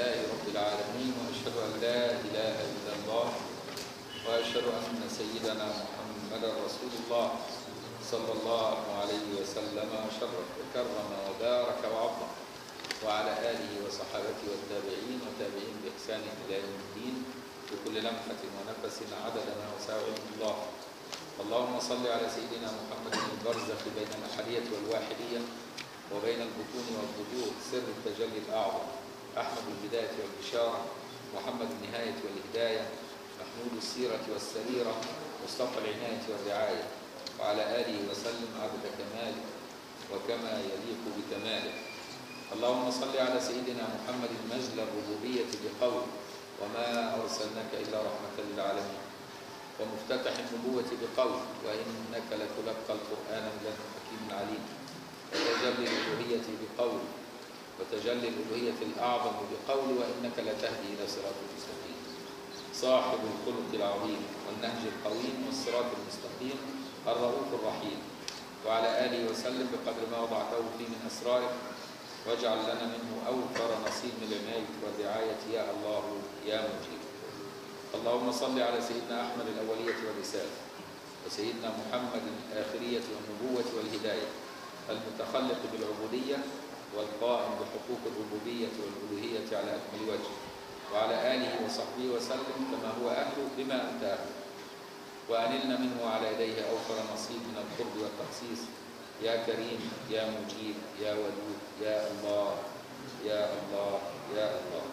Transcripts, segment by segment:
لله رب العالمين وأشهد أن لا إله إلا الله وأشهد أن سيدنا محمدا رسول الله صلى الله عليه وسلم وشرف وكرم وبارك وعظم وعلى آله وصحابته والتابعين وتابعين بإحسان إلى يوم الدين بكل لمحة ونفس عدد ما وسع علم الله اللهم صل على سيدنا محمد البرزخ بين الأحدية والواحدية وبين البطون والظهور سر التجلي الأعظم أحمد البداية والبشارة محمد النهاية والهداية محمود السيرة والسريرة مصطفى العناية والرعاية وعلى آله وسلم عبد كماله وكما يليق بكماله اللهم صل على سيدنا محمد مجل الربوبية بقول وما أرسلناك إلا رحمة للعالمين ومفتتح النبوة بقول وإنك لتلقى القرآن من لدن حكيم عليم وتجلي الألوهية بقول وتجلي الألوهية الأعظم بقول وإنك لتهدي إلى صراط المستقيم صاحب الخلق العظيم والنهج القويم والصراط المستقيم الرؤوف الرحيم وعلى آله وسلم بقدر ما وضعته فيه من أسرارك واجعل لنا منه أوفر نصيب من العناية والرعاية يا الله يا مجيب اللهم صل على سيدنا أحمد الأولية والرسالة وسيدنا محمد الآخرية والنبوة والهداية المتخلق بالعبودية والقائم بحقوق الربوبية والألوهية على أكمل وجه وعلى آله وصحبه وسلم كما هو أهله بما أنت أهله وأنلنا منه على يديه أوفر نصيب من القرب والتخصيص يا كريم يا مجيب يا ودود يا الله يا الله يا الله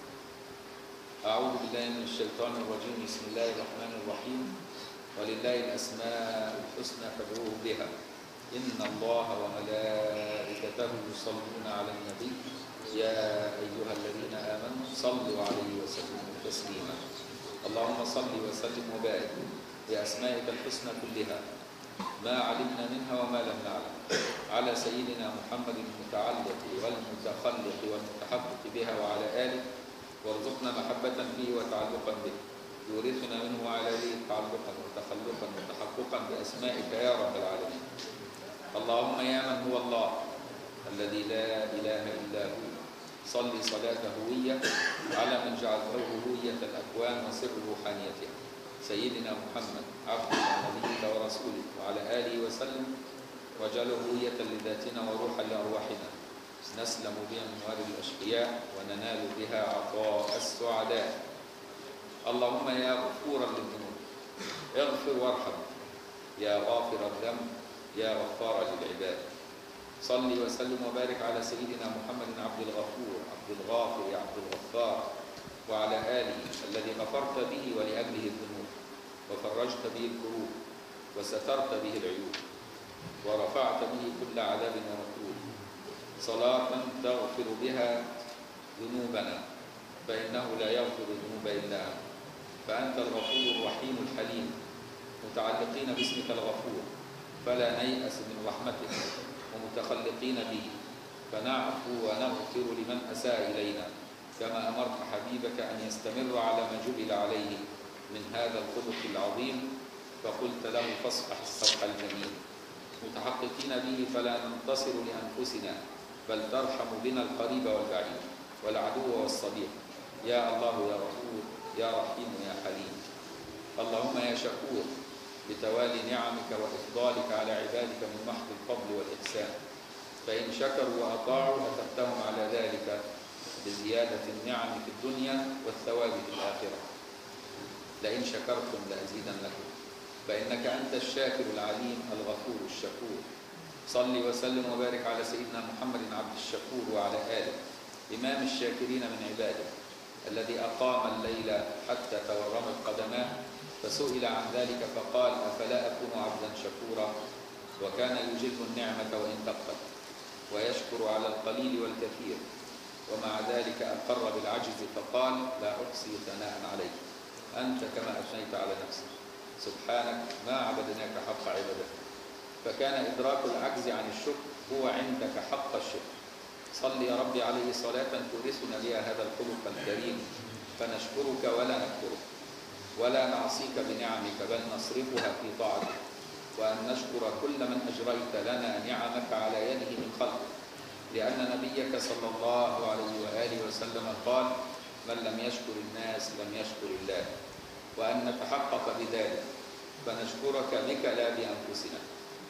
أعوذ بالله من الشيطان الرجيم بسم الله الرحمن الرحيم ولله الأسماء الحسنى فادعوه بها إن الله وملائكته يصلون على النبي يا أيها الذين آمنوا صلوا عليه وسلموا تسليما اللهم صل وسلم وبارك بأسمائك الحسنى كلها ما علمنا منها وما لم نعلم على سيدنا محمد المتعلق والمتخلق والمتحقق بها وعلى آله وارزقنا محبة فيه وتعلقا به يورثنا منه على ليه تعلقا وتخلقا وتحققا بأسمائك يا رب العالمين اللهم يا من هو الله الذي لا إله إلا هو صل صلاة هوية على من جعلته هوية الأكوان وسر روحانيتها سيدنا محمد عبدك ونبيك ورسولك وعلى آله وسلم واجعله هوية لذاتنا وروحا لأرواحنا نسلم بها من وار الأشقياء وننال بها عطاء السعداء اللهم يا غفورا للذنوب اغفر وارحم يا غافر الذنب يا غفار للعباد صل وسلم وبارك على سيدنا محمد عبد الغفور عبد الغافر عبد الغفار وعلى آله الذي غفرت به ولأجله الذنوب وفرجت به الكروب وسترت به العيوب ورفعت به كل عذاب ومكروه صلاة تغفر بها ذنوبنا فإنه لا يغفر الذنوب إلا أنت فأنت الغفور الرحيم الحليم متعلقين باسمك الغفور فلا نيأس من رحمتك ومتخلقين به فنعفو ونغفر لمن أساء إلينا كما أمرت حبيبك أن يستمر على ما جبل عليه من هذا الخلق العظيم فقلت له فاصفح الصفح الجميل متحققين به فلا ننتصر لأنفسنا بل ترحم بنا القريب والبعيد والعدو والصديق يا الله يا غفور يا رحيم يا حليم اللهم يا شكور بتوالي نعمك وإفضالك على عبادك من محض الفضل والإحسان فإن شكروا وأطاعوا أتبتهم على ذلك بزيادة النعم في الدنيا والثواب في الآخرة لئن شكرتم لأزيدنكم فإنك أنت الشاكر العليم الغفور الشكور صل وسلم وبارك على سيدنا محمد عبد الشكور وعلى آله إمام الشاكرين من عباده الذي أقام الليل حتى تورمت قدماه فسئل عن ذلك فقال أفلا أكون عبدا شكورا وكان يجل النعمة وإن تقل ويشكر على القليل والكثير ومع ذلك أقر بالعجز فقال لا أحصي ثناء عليك أنت كما أثنيت على نفسك سبحانك ما عبدناك حق عبادتك فكان إدراك العجز عن الشكر هو عندك حق الشكر صل يا ربي عليه صلاة تورثنا بها هذا الخلق الكريم فنشكرك ولا نكفرك ولا نعصيك بنعمك بل نصرفها في طاعتك وأن نشكر كل من أجريت لنا نعمك على يده من خلقك لأن نبيك صلى الله عليه وآله وسلم كما قال من لم يشكر الناس لم يشكر الله وأن نتحقق بذلك فنشكرك بك لا بأنفسنا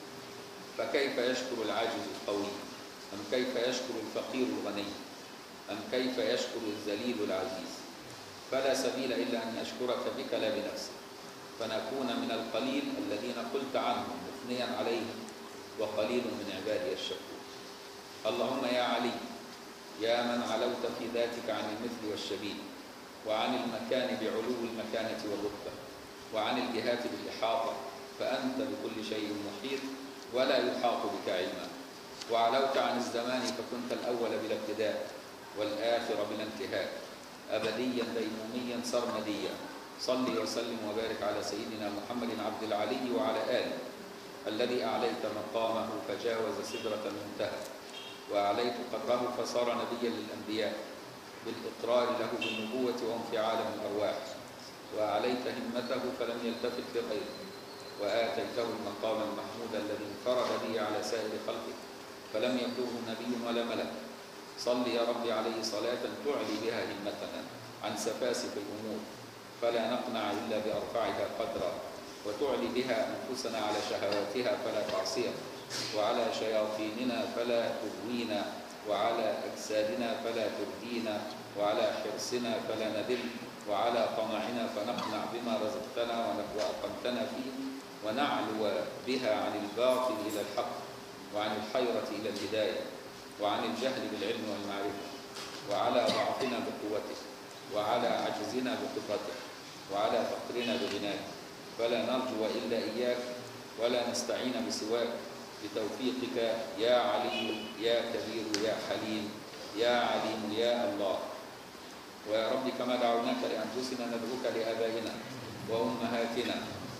فكيف يشكر العاجز القوي أم كيف يشكر الفقير الغني أم كيف يشكر الذليل العزيز فلا سبيل إلا أن نشكرك بك لا بنفسك فنكون من القليل الذين قلت عنهم مثنيا عليهم وقليل من عبادي الشكور اللهم يا علي يا من علوت في ذاتك عن المثل والشبيه وعن المكان بعلو المكانة والرتبة وعن الجهات بالإحاطة فأنت بكل شيء محيط ولا يحاط بك علما وعلوت عن الزمان فكنت الأول بلا ابتداء والآخر بلا انتهاء أبديا ديموميا سرمديا صل وسلم وبارك على سيدنا محمد عبد العلي وعلى آله الذي أعليت مقامه فجاوز سدرة المنتهى وأعليت قدره فصار نبيا للأنبياء بالإقرار له بالنبوة وهم في عالم الأرواح وأعليت همته فلم يلتفت لغيره وآتيته المقام المحمود الذي انفرد به على سائر خلقه فلم يبلغه نبي ولا ملك صل يا رب عليه صلاة تعلي بها همتنا عن سفاسف الأمور فلا نقنع إلا بأرفعها قدرا وتعلي بها أنفسنا على شهواتها فلا تعصيها وعلى شياطيننا فلا تغوينا وعلى أجسادنا فلا تردينا وعلى حرصنا فلا نذل وعلى طمعنا فنقنع بما رزقتنا وأقمتنا فيه ونعلو بها عن الباطل إلى الحق وعن الحيرة إلى الهداية وعن الجهل بالعلم والمعرفة وعلى ضعفنا بقوتك وعلى عجزنا بقدرتك وعلى فقرنا بغناك فلا نرجو إلا إياك ولا نستعين بسواك بتوفيقك يا علي يا كبير يا حليم يا عليم يا الله ويا رب كما دعوناك لأنفسنا ندعوك لآبائنا وأمهاتنا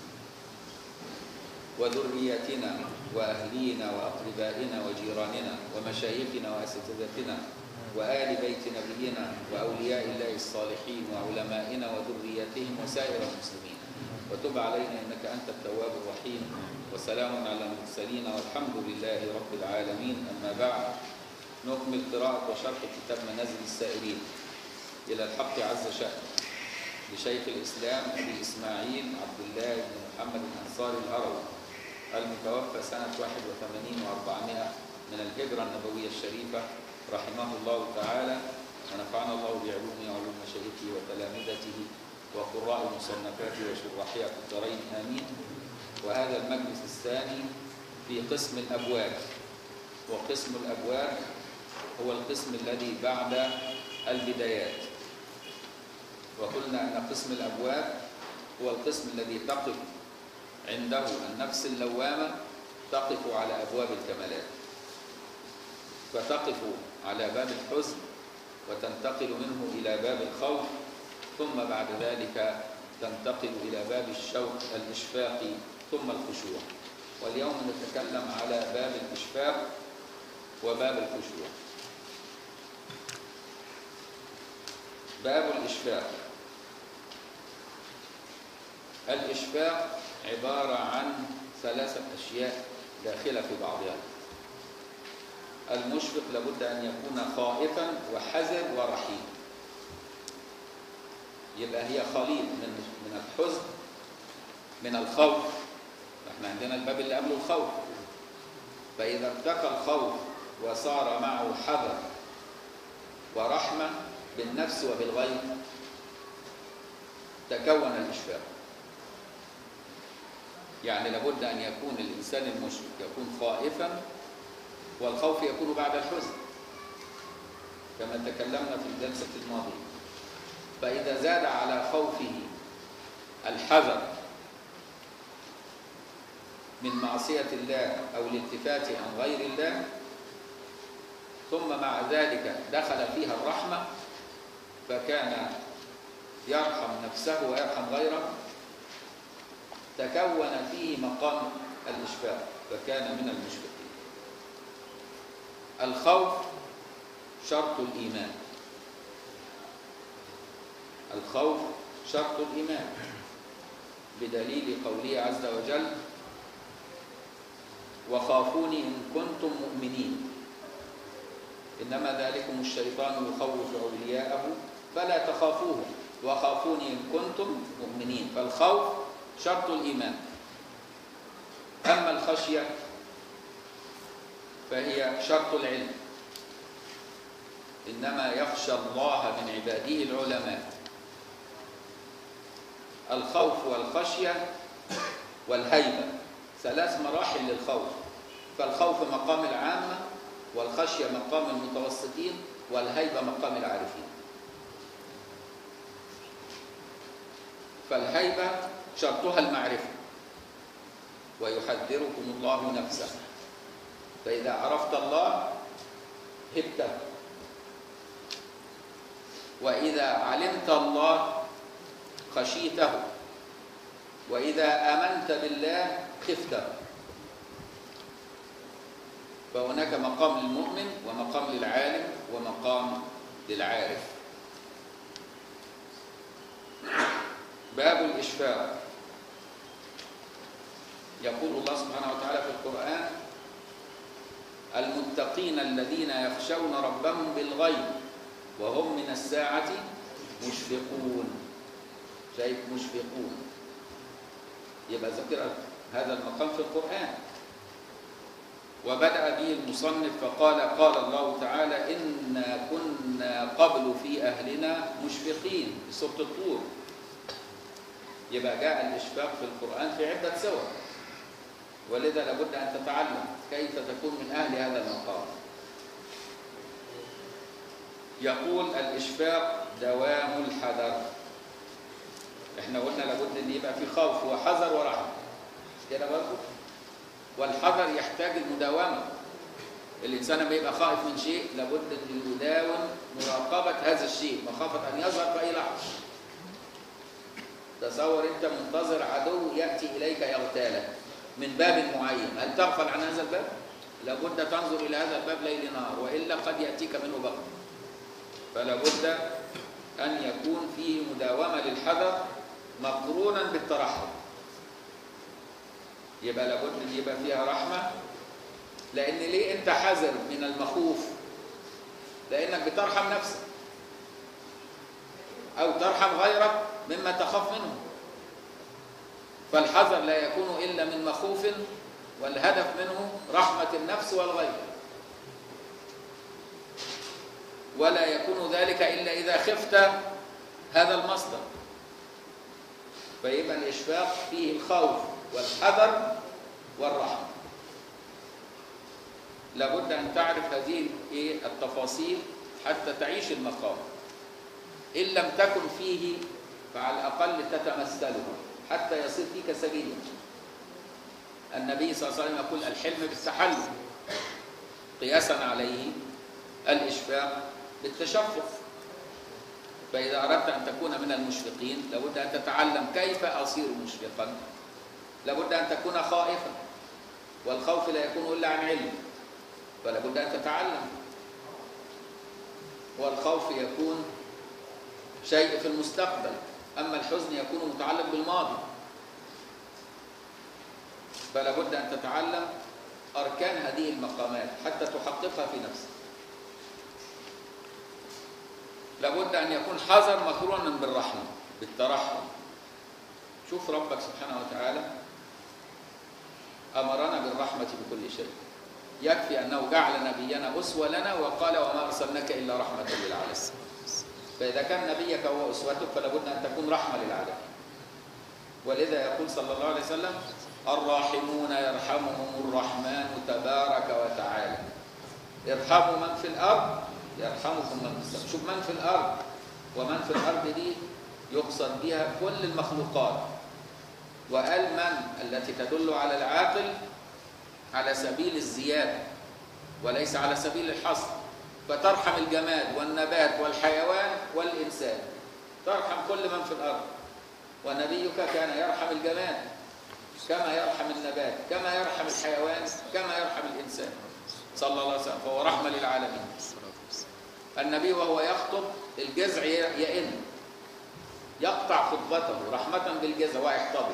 وذرياتنا وأهلينا وأقربائنا وجيراننا ومشايخنا وأساتذتنا وآل بيت نبينا وأولياء الله الصالحين وعلمائنا وذرياتهم وسائر المسلمين وتب علينا إنك أنت التواب الرحيم وسلام على المرسلين والحمد لله رب العالمين أما بعد نكمل قراءة وشرح كتاب منازل السائرين إلى الحق عز شأنه لشيخ الإسلام أبي إسماعيل عبد الله بن محمد الأنصاري الهروي المتوفى سنة 81 و400 من الهجرة النبوية الشريفة رحمه الله تعالى ونفعنا الله بعلومه وعلوم مشايخه وتلامذته وقراء مصنفاته وشراحها في الدارين آمين وهذا المجلس الثاني في قسم الأبواب وقسم الأبواب هو القسم الذي بعد البدايات وقلنا أن قسم الأبواب هو القسم الذي تقف عنده النفس اللوامة تقف على أبواب الكمالات فتقف على باب الحزن وتنتقل منه إلى باب الخوف ثم بعد ذلك تنتقل إلى باب الشوق الإشفاق ثم الخشوع واليوم نتكلم على باب الإشفاق وباب الخشوع باب الإشفاق الإشفاق عبارة عن ثلاثة أشياء داخلة في بعضها المشفق لابد أن يكون خائفا وحذر ورحيم يبقى هي خليط من من الحزن من الخوف احنا عندنا الباب اللي قبله الخوف فإذا ارتقى الخوف وصار معه حذر ورحمة بالنفس وبالغير تكون الإشفاق يعني لابد أن يكون الإنسان المشرك يكون خائفا والخوف يكون بعد الحزن كما تكلمنا في الجلسة الماضية فإذا زاد على خوفه الحذر من معصية الله أو الالتفات عن غير الله ثم مع ذلك دخل فيها الرحمة فكان يرحم نفسه ويرحم غيره تكون فيه مقام الإشفاق فكان من المشفقين الخوف شرط الإيمان الخوف شرط الإيمان بدليل قوله عز وجل وخافوني إن كنتم مؤمنين إنما ذلكم الشيطان يخوف أولياءه فلا تخافوه وخافوني إن كنتم مؤمنين فالخوف شرط الإيمان أما الخشية فهي شرط العلم إنما يخشى الله من عباده العلماء الخوف والخشية والهيبة ثلاث مراحل للخوف فالخوف مقام العامة والخشية مقام المتوسطين والهيبة مقام العارفين فالهيبة شرطها المعرفة ويحذركم الله نفسه فإذا عرفت الله هبته وإذا علمت الله خشيته وإذا آمنت بالله خفته فهناك مقام للمؤمن ومقام للعالم ومقام للعارف باب الإشفاق يقول الله سبحانه وتعالى في القرآن المتقين الذين يخشون ربهم بالغيب وهم من الساعة مشفقون شايف مشفقون يبقى ذكر هذا المقام في القرآن وبدأ به المصنف فقال قال الله تعالى إنا كنا قبل في أهلنا مشفقين في سورة الطور يبقى جاء الإشفاق في القرآن في عدة سور ولذا لابد أن تتعلم كيف تكون من أهل هذا المقام يقول الإشفاق دوام الحذر احنا قلنا لابد ان يبقى في خوف وحذر ورحمه كده برضه والحذر يحتاج المداومه الانسان لما يبقى خائف من شيء لابد ان يداوم مراقبه هذا الشيء مخافه ان يظهر في اي لحظه تصور انت منتظر عدو ياتي اليك يغتالك من باب معين هل تغفل عن هذا الباب لابد تنظر الى هذا الباب ليل نهار والا قد ياتيك منه بغته فلا بد ان يكون فيه مداومه للحذر مقرونا بالترحم يبقى لابد ان يبقى فيها رحمه لان ليه انت حذر من المخوف لانك بترحم نفسك او ترحم غيرك مما تخاف منه فالحذر لا يكون الا من مخوف والهدف منه رحمه النفس والغير ولا يكون ذلك الا اذا خفت هذا المصدر فيبقى الإشفاق فيه الخوف والحذر والرحمة لابد أن تعرف هذه التفاصيل حتى تعيش المقام إن لم تكن فيه فعلى الأقل تتمثله حتى يصير فيك سبيلا النبي صلى الله عليه وسلم يقول الحلم بالتحلم قياسا عليه الإشفاق بالتشفق فإذا أردت أن تكون من المشفقين لابد أن تتعلم كيف أصير مشفقا لابد أن تكون خائفا والخوف لا يكون إلا عن علم فلابد أن تتعلم والخوف يكون شيء في المستقبل أما الحزن يكون متعلق بالماضي فلابد أن تتعلم أركان هذه المقامات حتى تحققها في نفسك لابد أن يكون حذر مقرونا بالرحمة بالترحم شوف ربك سبحانه وتعالى أمرنا بالرحمة بكل شيء يكفي أنه جعل نبينا أسوة لنا وقال وما أرسلناك إلا رحمة للعالمين فإذا كان نبيك هو أسوتك فلابد أن تكون رحمة للعالمين ولذا يقول صلى الله عليه وسلم الراحمون يرحمهم الرحمن تبارك وتعالى ارحموا من في الأرض يرحمكم من في السماء شوف من في الأرض ومن في الأرض دي يقصد بها كل المخلوقات وقال من التي تدل على العاقل على سبيل الزيادة وليس على سبيل الحصر فترحم الجماد والنبات والحيوان والإنسان ترحم كل من في الأرض ونبيك كان يرحم الجماد كما يرحم النبات كما يرحم الحيوان كما يرحم الإنسان صلى الله عليه وسلم فهو رحمة للعالمين النبي وهو يخطب الجزع يئن يقطع خطبته رحمة بالجزع ويحتضن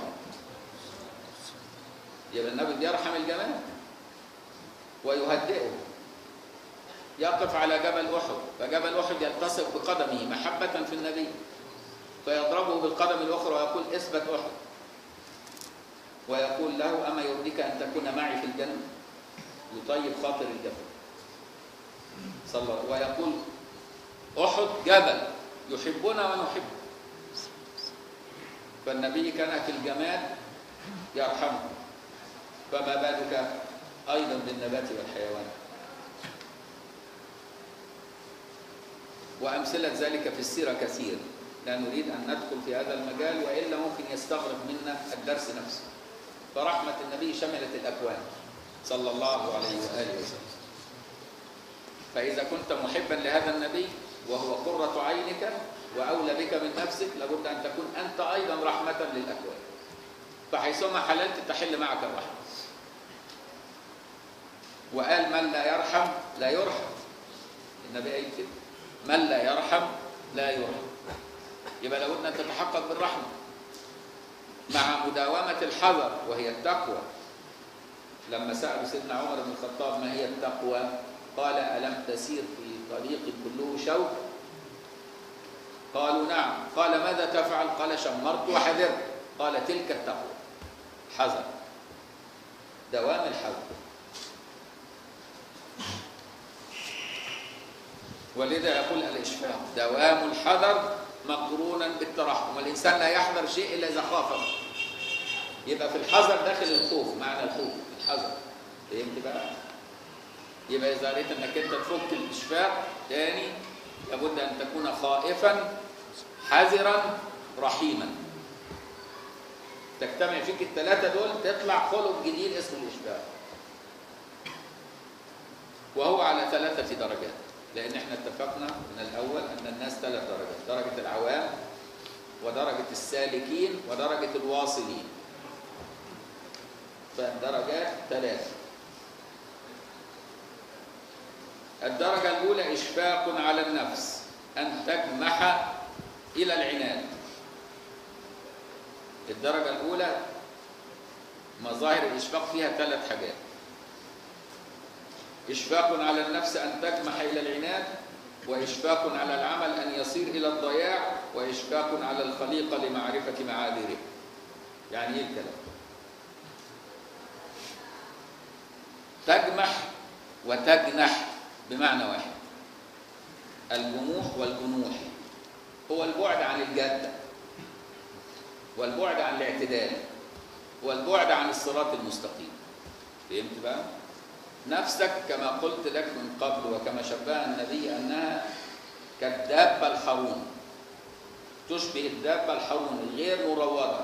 يبقى النبي بيرحم الجمال ويهدئه يقف على جبل أحد فجبل أحد يلتصق بقدمه محبة في النبي فيضربه بالقدم الأخرى ويقول اثبت أحد ويقول له أما يرضيك أن تكون معي في الجنة يطيب خاطر الجبل صلى الله ويقول أحد جبل يحبنا ونحبه فالنبي كان في الجمال يرحمه فما بالك أيضا بالنبات والحيوان وأمثلة ذلك في السيرة كثير لا نريد أن ندخل في هذا المجال وإلا ممكن يستغرق منا الدرس نفسه فرحمة النبي شملت الأكوان صلى الله عليه وآله وسلم فإذا كنت محبا لهذا النبي وهو قرة عينك وأولى بك من نفسك لابد أن تكون أنت أيضا رحمة للأكوان فحيثما حللت تحل معك الرحمة وقال من لا يرحم لا يرحم النبي قال كده من لا يرحم لا يرحم يبقى لابد أن تتحقق بالرحمة مع مداومة الحذر وهي التقوى لما سألوا سيدنا عمر بن الخطاب ما هي التقوى قال ألم تسير في طريق كله شوك قالوا نعم قال ماذا تفعل قال شمرت وحذرت قال تلك التقوى حذر دوام الحذر ولذا يقول الإشفاق دوام الحذر مقرونا بالترحم والإنسان لا يحذر شيء إلا إذا خافه يبقى في الحذر داخل الخوف معنى الخوف الحذر فهمت بقى؟ يبقى إذا رأيت أنك أنت تفك الإشفاق تاني لابد أن تكون خائفا حذرا رحيما تجتمع فيك الثلاثة دول تطلع خلق جديد اسمه الإشفاق وهو على ثلاثة درجات لأن احنا اتفقنا من الأول أن الناس ثلاث درجات درجة العوام ودرجة السالكين ودرجة الواصلين فالدرجات ثلاثة الدرجة الأولى إشفاق على النفس أن تجمح إلى العناد الدرجة الأولى مظاهر الإشفاق فيها ثلاث حاجات إشفاق على النفس أن تجمح إلى العناد وإشفاق على العمل أن يصير إلى الضياع وإشفاق على الخليقة لمعرفة معاذيره يعني إيه الكلام تجمح وتجنح بمعنى واحد الجموح والجنوح هو البعد عن الجادة والبعد عن الاعتدال والبعد عن الصراط المستقيم فهمت بقى؟ نفسك كما قلت لك من قبل وكما شبه النبي أنها كالدابة الحرون تشبه الدابة الحرون الغير مروضة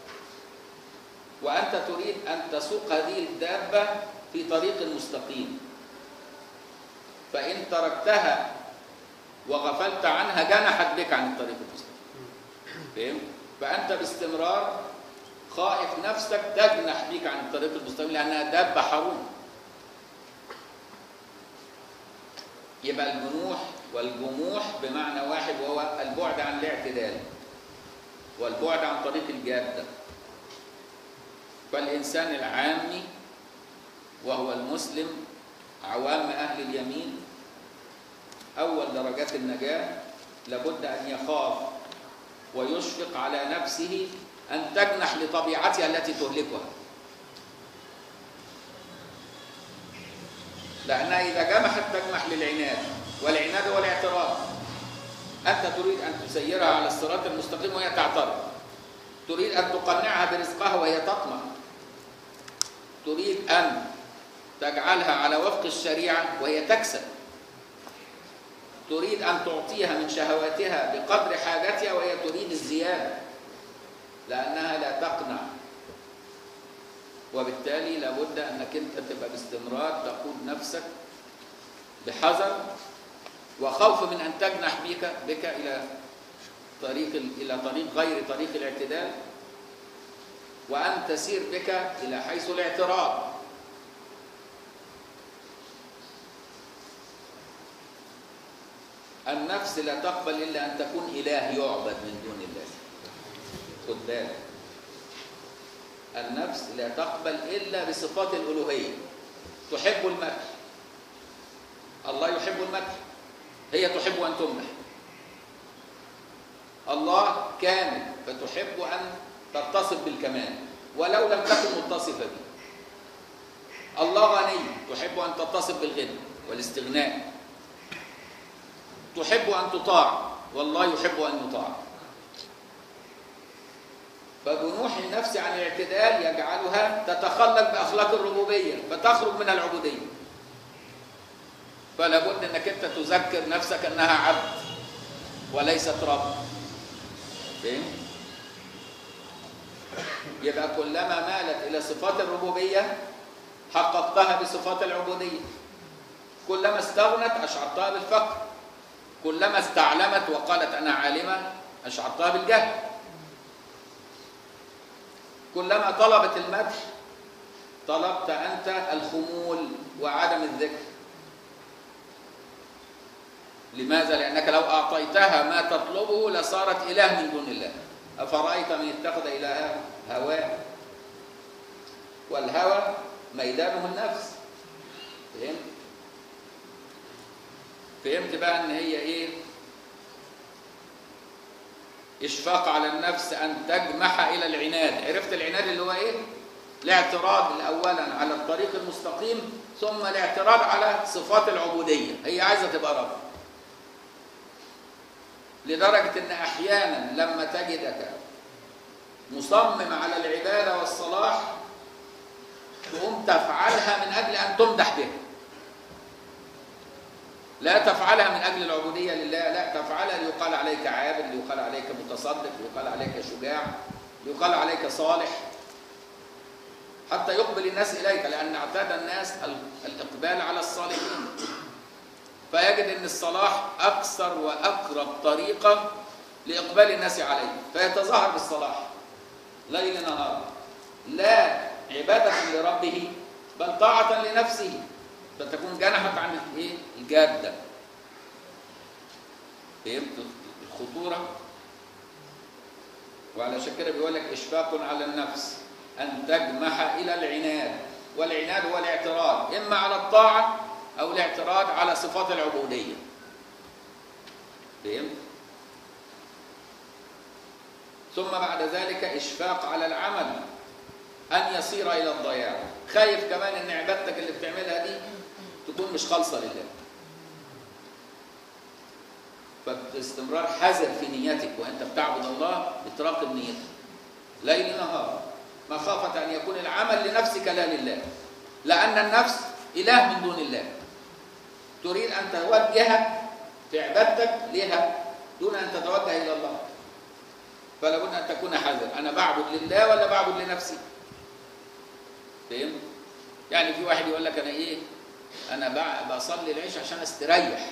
وأنت تريد أن تسوق هذه الدابة في طريق مستقيم فإن تركتها وغفلت عنها جنحت بك عن الطريق المستقيم فهمت؟ فأنت باستمرار خائف نفسك تجنح بك عن الطريق المستقيم لأنها دابة حرون يبقى الجنوح والجموح بمعنى واحد وهو البعد عن الاعتدال والبعد عن طريق الجادة فالإنسان العامي وهو المسلم عوام أهل اليمين أول درجات النجاة لابد أن يخاف ويشفق على نفسه أن تجنح لطبيعتها التي تهلكها لأنها إذا جمحت تجمح للعناد والعناد هو الاعتراض أنت تريد أن تسيرها على الصراط المستقيم وهي تعترض تريد أن تقنعها برزقها وهي تطمع تريد أن تجعلها على وفق الشريعة وهي تكسب تريد أن تعطيها من شهواتها بقدر حاجتها وهي تريد الزيادة لأنها لا تقنع وبالتالي لابد أنك أنت تبقى باستمرار تقود نفسك بحذر وخوف من أن تجنح بك بك إلى طريق إلى طريق غير طريق الاعتدال وأن تسير بك إلى حيث الاعتراض النفس لا تقبل إلا أن تكون إله يعبد من دون الله خد بالك النفس لا تقبل إلا بصفات الألوهية تحب المدح الله يحب المدح هي تحب أن تمدح الله كامل فتحب أن تتصف بالكمال ولو لم تكن متصفة به الله غني تحب أن تتصف بالغنى والاستغناء تحب أن تطاع والله يحب أن يطاع فجنوح النفس عن الاعتدال يجعلها تتخلق بأخلاق الربوبية فتخرج من العبودية فلا بد انك انت تذكر نفسك انها عبد وليست رب فهم يبقى كلما مالت الى صفات الربوبيه حققتها بصفات العبوديه كلما استغنت اشعرتها بالفقر كلما استعلمت وقالت انا عالمه اشعرتها بالجهل كلما طلبت المدح طلبت انت الخمول وعدم الذكر لماذا؟ لأنك لو أعطيتها ما تطلبه لصارت إله من دون الله أفرأيت من اتخذ إلهه هواه والهوى ميدانه النفس فهمت؟ فهمت بقى ان هي ايه اشفاق على النفس ان تجمح الى العناد عرفت العناد اللي هو ايه الاعتراض اولا على الطريق المستقيم ثم الاعتراض على صفات العبوديه هي عايزه تبقى رب لدرجه ان احيانا لما تجدك مصمم على العباده والصلاح تقوم تفعلها من اجل ان تمدح بها لا تفعلها من اجل العبوديه لله لا تفعلها ليقال عليك عابد ليقال عليك متصدق ليقال عليك شجاع ليقال عليك صالح حتى يقبل الناس اليك لان اعتاد الناس الاقبال على الصالحين فيجد ان الصلاح اكثر واقرب طريقه لاقبال الناس عليه فيتظاهر بالصلاح ليل نهار لا عباده لربه بل طاعه لنفسه فتكون جنحت عن الايه الجاده فهمت الخطوره وعلشان كده بيقول لك اشفاق على النفس ان تجمح الى العناد والعناد هو الاعتراض اما على الطاعه او الاعتراض على صفات العبوديه فهمت ثم بعد ذلك اشفاق على العمل ان يصير الى الضياع خايف كمان ان عبادتك اللي بتعملها دي تكون مش خالصه لله فاستمرار حذر في نيتك وانت بتعبد الله بتراقب نيتك ليل نهار مخافه ان يكون العمل لنفسك لا لله لان النفس اله من دون الله تريد ان توجه في عبادتك لها دون ان تتوجه الى الله فلا بد ان تكون حذر انا بعبد لله ولا بعبد لنفسي فهمت يعني في واحد يقول لك انا ايه انا بصلي العشاء عشان استريح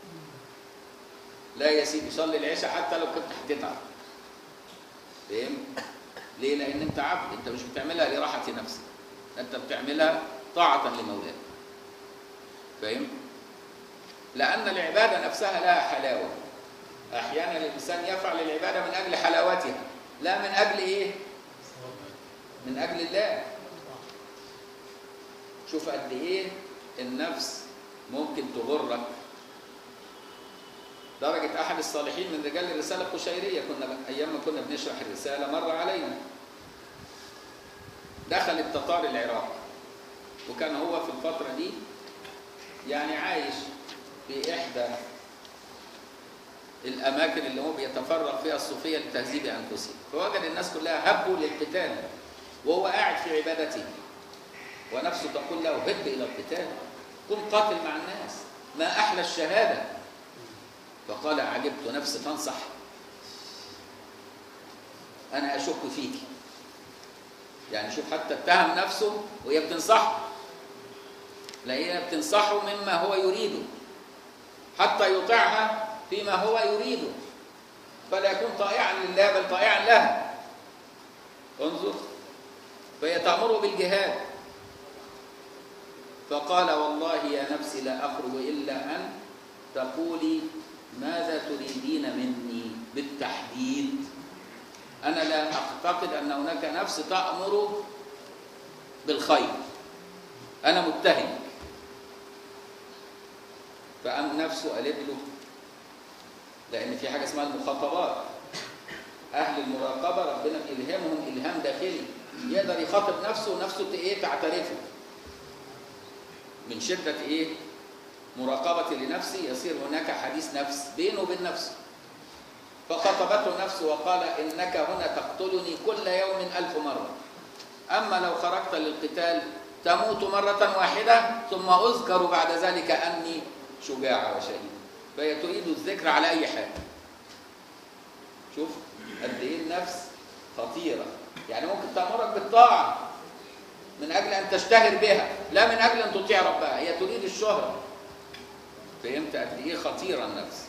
لا يا سيدي صلي العشاء حتى لو كنت هتتعب فهمت ليه لان انت عبد انت مش بتعملها لراحه نفسك انت بتعملها طاعه لمولاك فهمت لان العباده نفسها لها حلاوه احيانا الانسان يفعل العباده من اجل حلاوتها لا من اجل ايه من اجل الله شوف قد ايه النفس ممكن تغرك درجة أحد الصالحين من رجال الرسالة القشيرية كنا أيام ما كنا بنشرح الرسالة مر علينا دخل التتار العراق وكان هو في الفترة دي يعني عايش في إحدى الأماكن اللي هو بيتفرغ فيها الصوفية لتهذيب أنفسهم فوجد الناس كلها هبوا للقتال وهو قاعد في عبادته ونفسه تقول له هب إلى القتال كن قاتل مع الناس ما أحلى الشهادة فقال عجبت نفسي تنصح أنا أشك فيك يعني شوف حتى اتهم نفسه وهي بتنصحه لا هي بتنصحه مما هو يريده حتى يطيعها فيما هو يريده فلا يكون طائعا لله بل طائعا لها انظر فهي تأمره بالجهاد فقال والله يا نفسي لا أخرج إلا أن تقولي ماذا تريدين مني بالتحديد أنا لا أعتقد أن هناك نفس تأمر بالخير أنا متهم فقام نفسه قالب له لان في حاجه اسمها المخاطبات اهل المراقبه ربنا الهمهم الهام داخلي يقدر يخاطب نفسه ونفسه ايه تعترفه من شده ايه مراقبه لنفسه يصير هناك حديث نفس بينه وبين نفسه فخاطبته نفسه وقال انك هنا تقتلني كل يوم الف مره اما لو خرجت للقتال تموت مرة واحدة ثم أذكر بعد ذلك أني شجاع وشهيد فهي تريد الذكر على أي حال شوف قد إيه النفس خطيرة يعني ممكن تأمرك بالطاعة من أجل أن تشتهر بها لا من أجل أن تطيع ربها هي تريد الشهرة فهمت قد إيه خطيرة النفس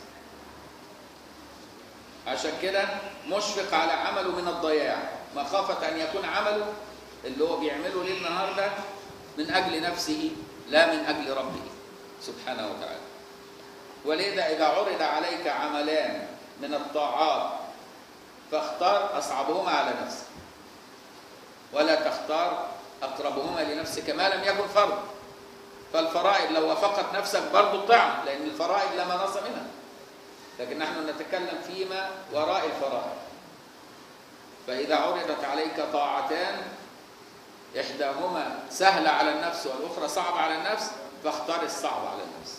عشان كده مشفق على عمله من الضياع مخافة أن يكون عمله اللي هو بيعمله ليل نهار ده من أجل نفسه لا من أجل ربه سبحانه وتعالى ولذا إذا عرض عليك عملان من الطاعات فاختار أصعبهما على نفسك ولا تختار أقربهما لنفسك ما لم يكن فرض فالفرائض لو وافقت نفسك برضه طعم لأن الفرائض لا مناص منها لكن نحن نتكلم فيما وراء الفرائض فإذا عرضت عليك طاعتان إحداهما سهلة على النفس والأخرى صعبة على النفس فاختار الصعب على النفس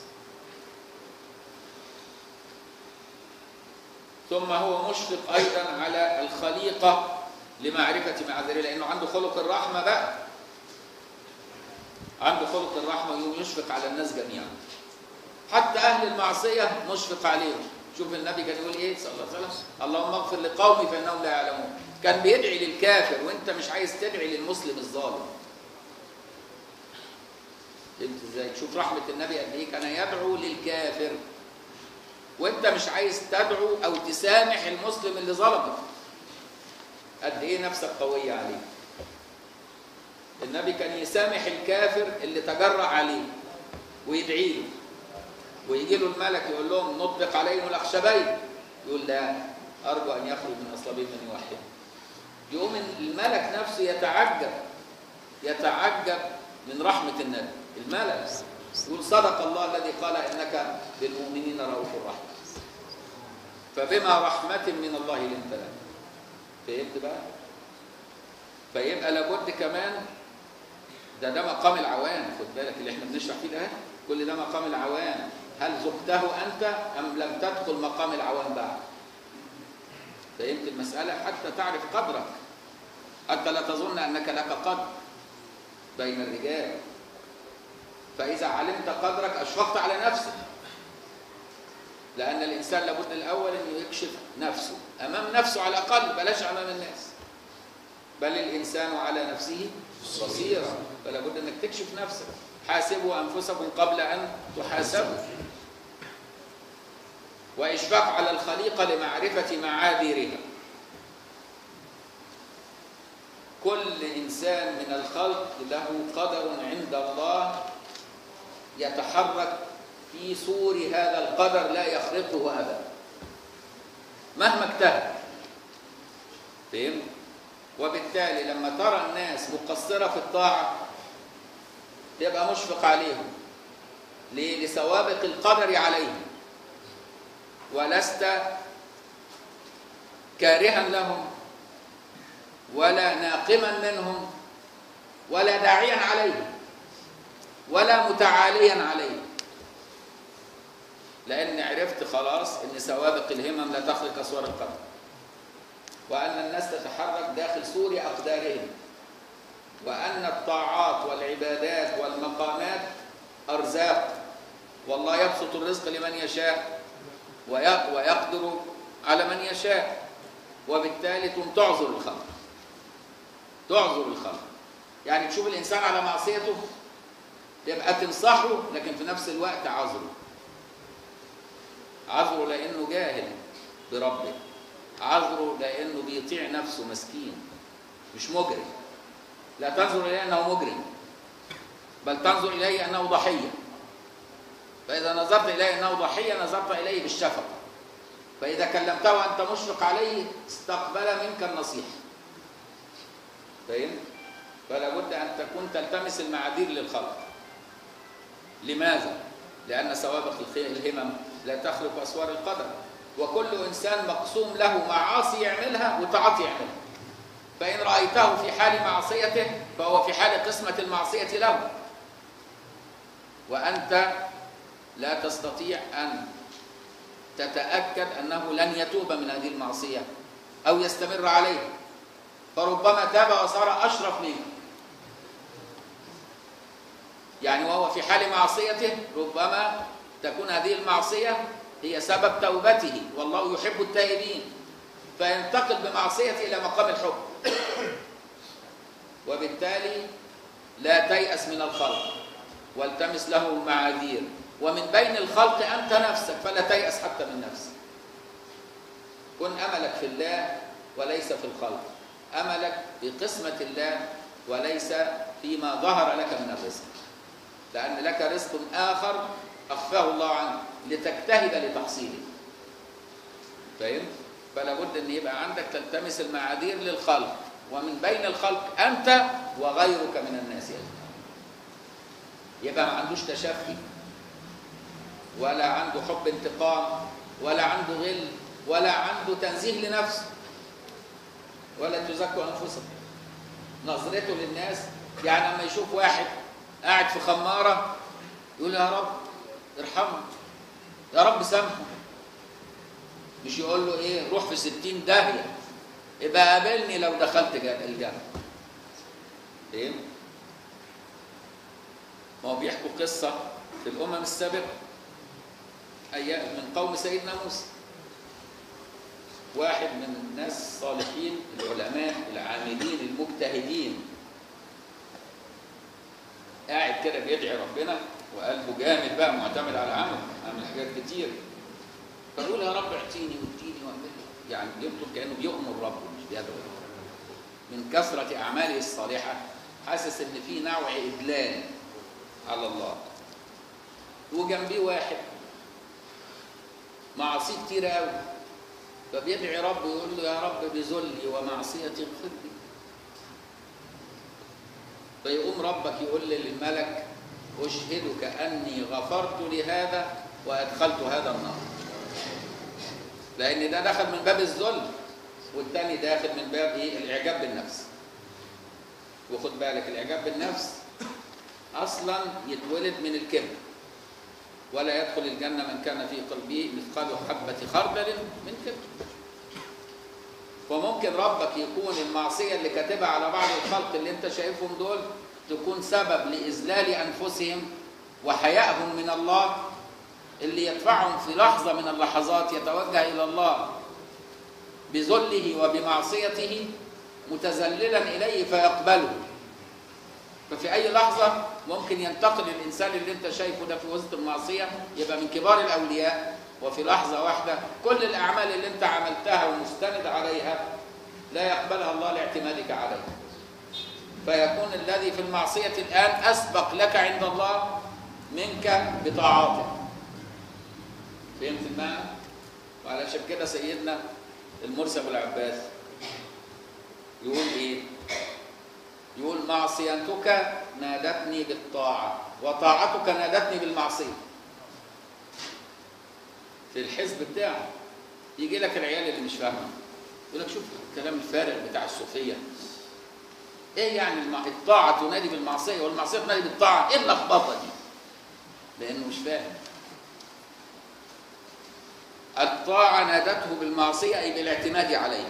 ثم هو مشفق أيضا على الخليقة لمعرفة معاذيره لأنه عنده خلق الرحمة بقى عنده خلق الرحمة ويوم يشفق على الناس جميعا حتى أهل المعصية مشفق عليهم شوف النبي كان يقول إيه صلى الله عليه وسلم اللهم اغفر لقومي فإنهم لا يعلمون كان بيدعي للكافر وانت مش عايز تدعي للمسلم الظالم فهمت ازاي شوف رحمه النبي قد ايه كان يدعو للكافر وانت مش عايز تدعو او تسامح المسلم اللي ظلمك قد ايه نفسك قويه عليه النبي كان يسامح الكافر اللي تجرأ عليه ويدعي له ويجي له الملك يقول لهم نطبق عليهم الاخشبين يقول لا ارجو ان يخرج من اصلابهم من يوحد يقوم الملك نفسه يتعجب يتعجب من رحمة النبي الملك يقول صدق الله الذي قال إنك بالمؤمنين رؤوف رحيم فبما رحمة من الله لنت له فهمت بقى؟ فيبقى لابد كمان ده ده مقام العوان خد بالك اللي احنا بنشرح فيه ده كل ده مقام العوان هل ذقته انت ام لم تدخل مقام العوان بعد؟ فهمت المسألة حتى تعرف قدرك حتى لا تظن أنك لك قدر بين الرجال فإذا علمت قدرك أشفقت على نفسك لأن الإنسان لابد الأول أنه يكشف نفسه أمام نفسه على الأقل بلاش أمام الناس بل الإنسان على نفسه بصيرة فلا بد أنك تكشف نفسك حاسبوا أنفسكم قبل أن تحاسبوا وإشفاق على الخليقة لمعرفة معاذيرها كل إنسان من الخلق له قدر عند الله يتحرك في سور هذا القدر لا يخرقه أبدا مهما اجتهد فهمت؟ وبالتالي لما ترى الناس مقصرة في الطاعة تبقى مشفق عليهم ليه؟ لسوابق القدر عليهم ولست كارها لهم ولا ناقما منهم ولا داعيا عليهم ولا متعاليا عليهم لأن عرفت خلاص أن سوابق الهمم لا تخلق أسوار القدر وأن الناس تتحرك داخل سور أقدارهم وأن الطاعات والعبادات والمقامات أرزاق والله يبسط الرزق لمن يشاء ويقدر على من يشاء وبالتالي تقوم تعذر الخلق تعذر الخلق يعني تشوف الإنسان على معصيته يبقى تنصحه لكن في نفس الوقت عذره عذره لأنه جاهل بربه عذره لأنه بيطيع نفسه مسكين مش مجرم لا تنظر إليه أنه مجرم بل تنظر إليه أنه ضحية فإذا نظرت إليه أنه ضحية نظرت إليه بالشفقة فإذا كلمته وأنت مشفق عليه استقبل منك النصيحة فهمت؟ فلا بد أن تكون تلتمس المعاذير للخلق لماذا؟ لأن سوابق الخ- الهمم لا تخلق أسوار القدر وكل إنسان مقسوم له معاصي يعملها وطاعات يعملها فإن رأيته في حال معصيته فهو في حال قسمة المعصية له وأنت لا تستطيع أن تتأكد أنه لن يتوب من هذه المعصية أو يستمر عليها فربما تاب وصار أشرف منه يعني وهو في حال معصيته ربما تكون هذه المعصية هي سبب توبته والله يحب التائبين فينتقل بمعصيته إلى مقام الحب وبالتالي لا تيأس من الخلق والتمس له المعاذير ومن بين الخلق أنت نفسك فلا تيأس حتى من نفسك كن أملك في الله وليس في الخلق أملك في قسمة الله وليس فيما ظهر لك من الرزق لأن لك رزق آخر أخفاه الله عنك لتجتهد لتحصيله فهمت؟ فلا بد أن يبقى عندك تلتمس المعاذير للخلق ومن بين الخلق أنت وغيرك من الناس يعني. يبقى ما عندوش تشفي ولا عنده حب انتقام ولا عنده غل ولا عنده تنزيه لنفسه ولا تزكوا انفسكم نظرته للناس يعني لما يشوف واحد قاعد في خماره يقول يا رب ارحمه يا رب سامحه مش يقول له ايه روح في ستين داهيه يبقى قابلني لو دخلت جا- الجنه فهمت؟ ما هو بيحكوا قصه في الامم السابقه أيام من قوم سيدنا موسى واحد من الناس الصالحين العلماء العاملين المجتهدين قاعد كده بيدعي ربنا وقلبه جامد بقى معتمد على عمل عامل حاجات كتير فيقول يا رب اعطيني واديني واعمل لي. يعني بيطلب كانه بيؤمر ربه مش بيدعو من كثره اعماله الصالحه حاسس ان في نوع ادلال على الله وجنبيه واحد معاصيه كتير قوي فبيدعي رب ويقول له يا رب بذلي ومعصيتي اغفر لي فيقوم ربك يقول للملك أشهدك أني غفرت لهذا وأدخلت هذا النار لأن ده دخل من باب الذل والتاني داخل من باب إيه الإعجاب بالنفس وخد بالك الإعجاب بالنفس أصلا يتولد من الكبر ولا يدخل الجنة من كان في قلبه مثقال حبة خردل من كبر وممكن ربك يكون المعصية اللي كاتبها على بعض الخلق اللي انت شايفهم دول تكون سبب لإذلال أنفسهم وحيائهم من الله اللي يدفعهم في لحظة من اللحظات يتوجه إلى الله بذله وبمعصيته متذللا إليه فيقبله ففي أي لحظة ممكن ينتقل الإنسان اللي أنت شايفه ده في وسط المعصية يبقى من كبار الأولياء وفي لحظة واحدة كل الأعمال اللي أنت عملتها ومستند عليها لا يقبلها الله لاعتمادك عليها فيكون الذي في المعصية الآن أسبق لك عند الله منك بطاعاته فهمت المعنى؟ وعلشان كده سيدنا المرسي أبو العباس يقول إيه؟ يقول معصيتك نادتني بالطاعة وطاعتك نادتني بالمعصية في الحزب بتاعه يجي لك العيال اللي مش فاهمه يقول لك شوف الكلام الفارغ بتاع الصوفيه ايه يعني المع... الطاعه تنادي بالمعصيه والمعصيه تنادي بالطاعه ايه اللخبطه دي لانه مش فاهم الطاعه نادته بالمعصيه اي بالاعتماد عليها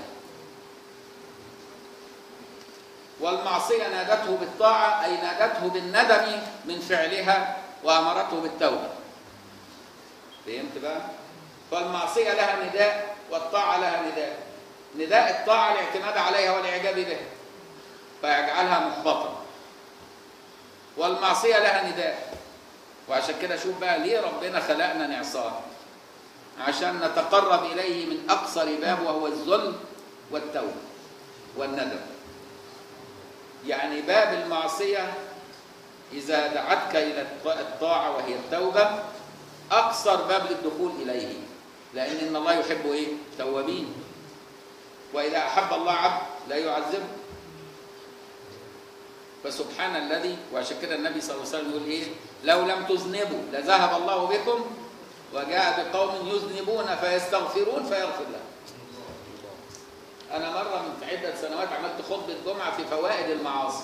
والمعصيه نادته بالطاعه اي نادته بالندم من فعلها وامرته بالتوبه فهمت بقى فالمعصيه لها نداء والطاعه لها نداء نداء الطاعه الاعتماد عليها والاعجاب بها فيجعلها محبطه والمعصيه لها نداء وعشان كده شوف بقى ليه ربنا خلقنا نعصاه عشان نتقرب اليه من اقصر باب وهو الذل والتوبه والندم يعني باب المعصيه اذا دعتك الى الطاعه وهي التوبه اقصر باب للدخول اليه لان ان الله يحب ايه توابين واذا احب الله عبد لا يعذبه فسبحان الذي وعشان كده النبي صلى الله عليه وسلم يقول ايه لو لم تذنبوا لذهب الله بكم وجاء بقوم يذنبون فيستغفرون فيغفر لهم أنا مرة من عدة سنوات عملت خطبة جمعة في فوائد المعاصي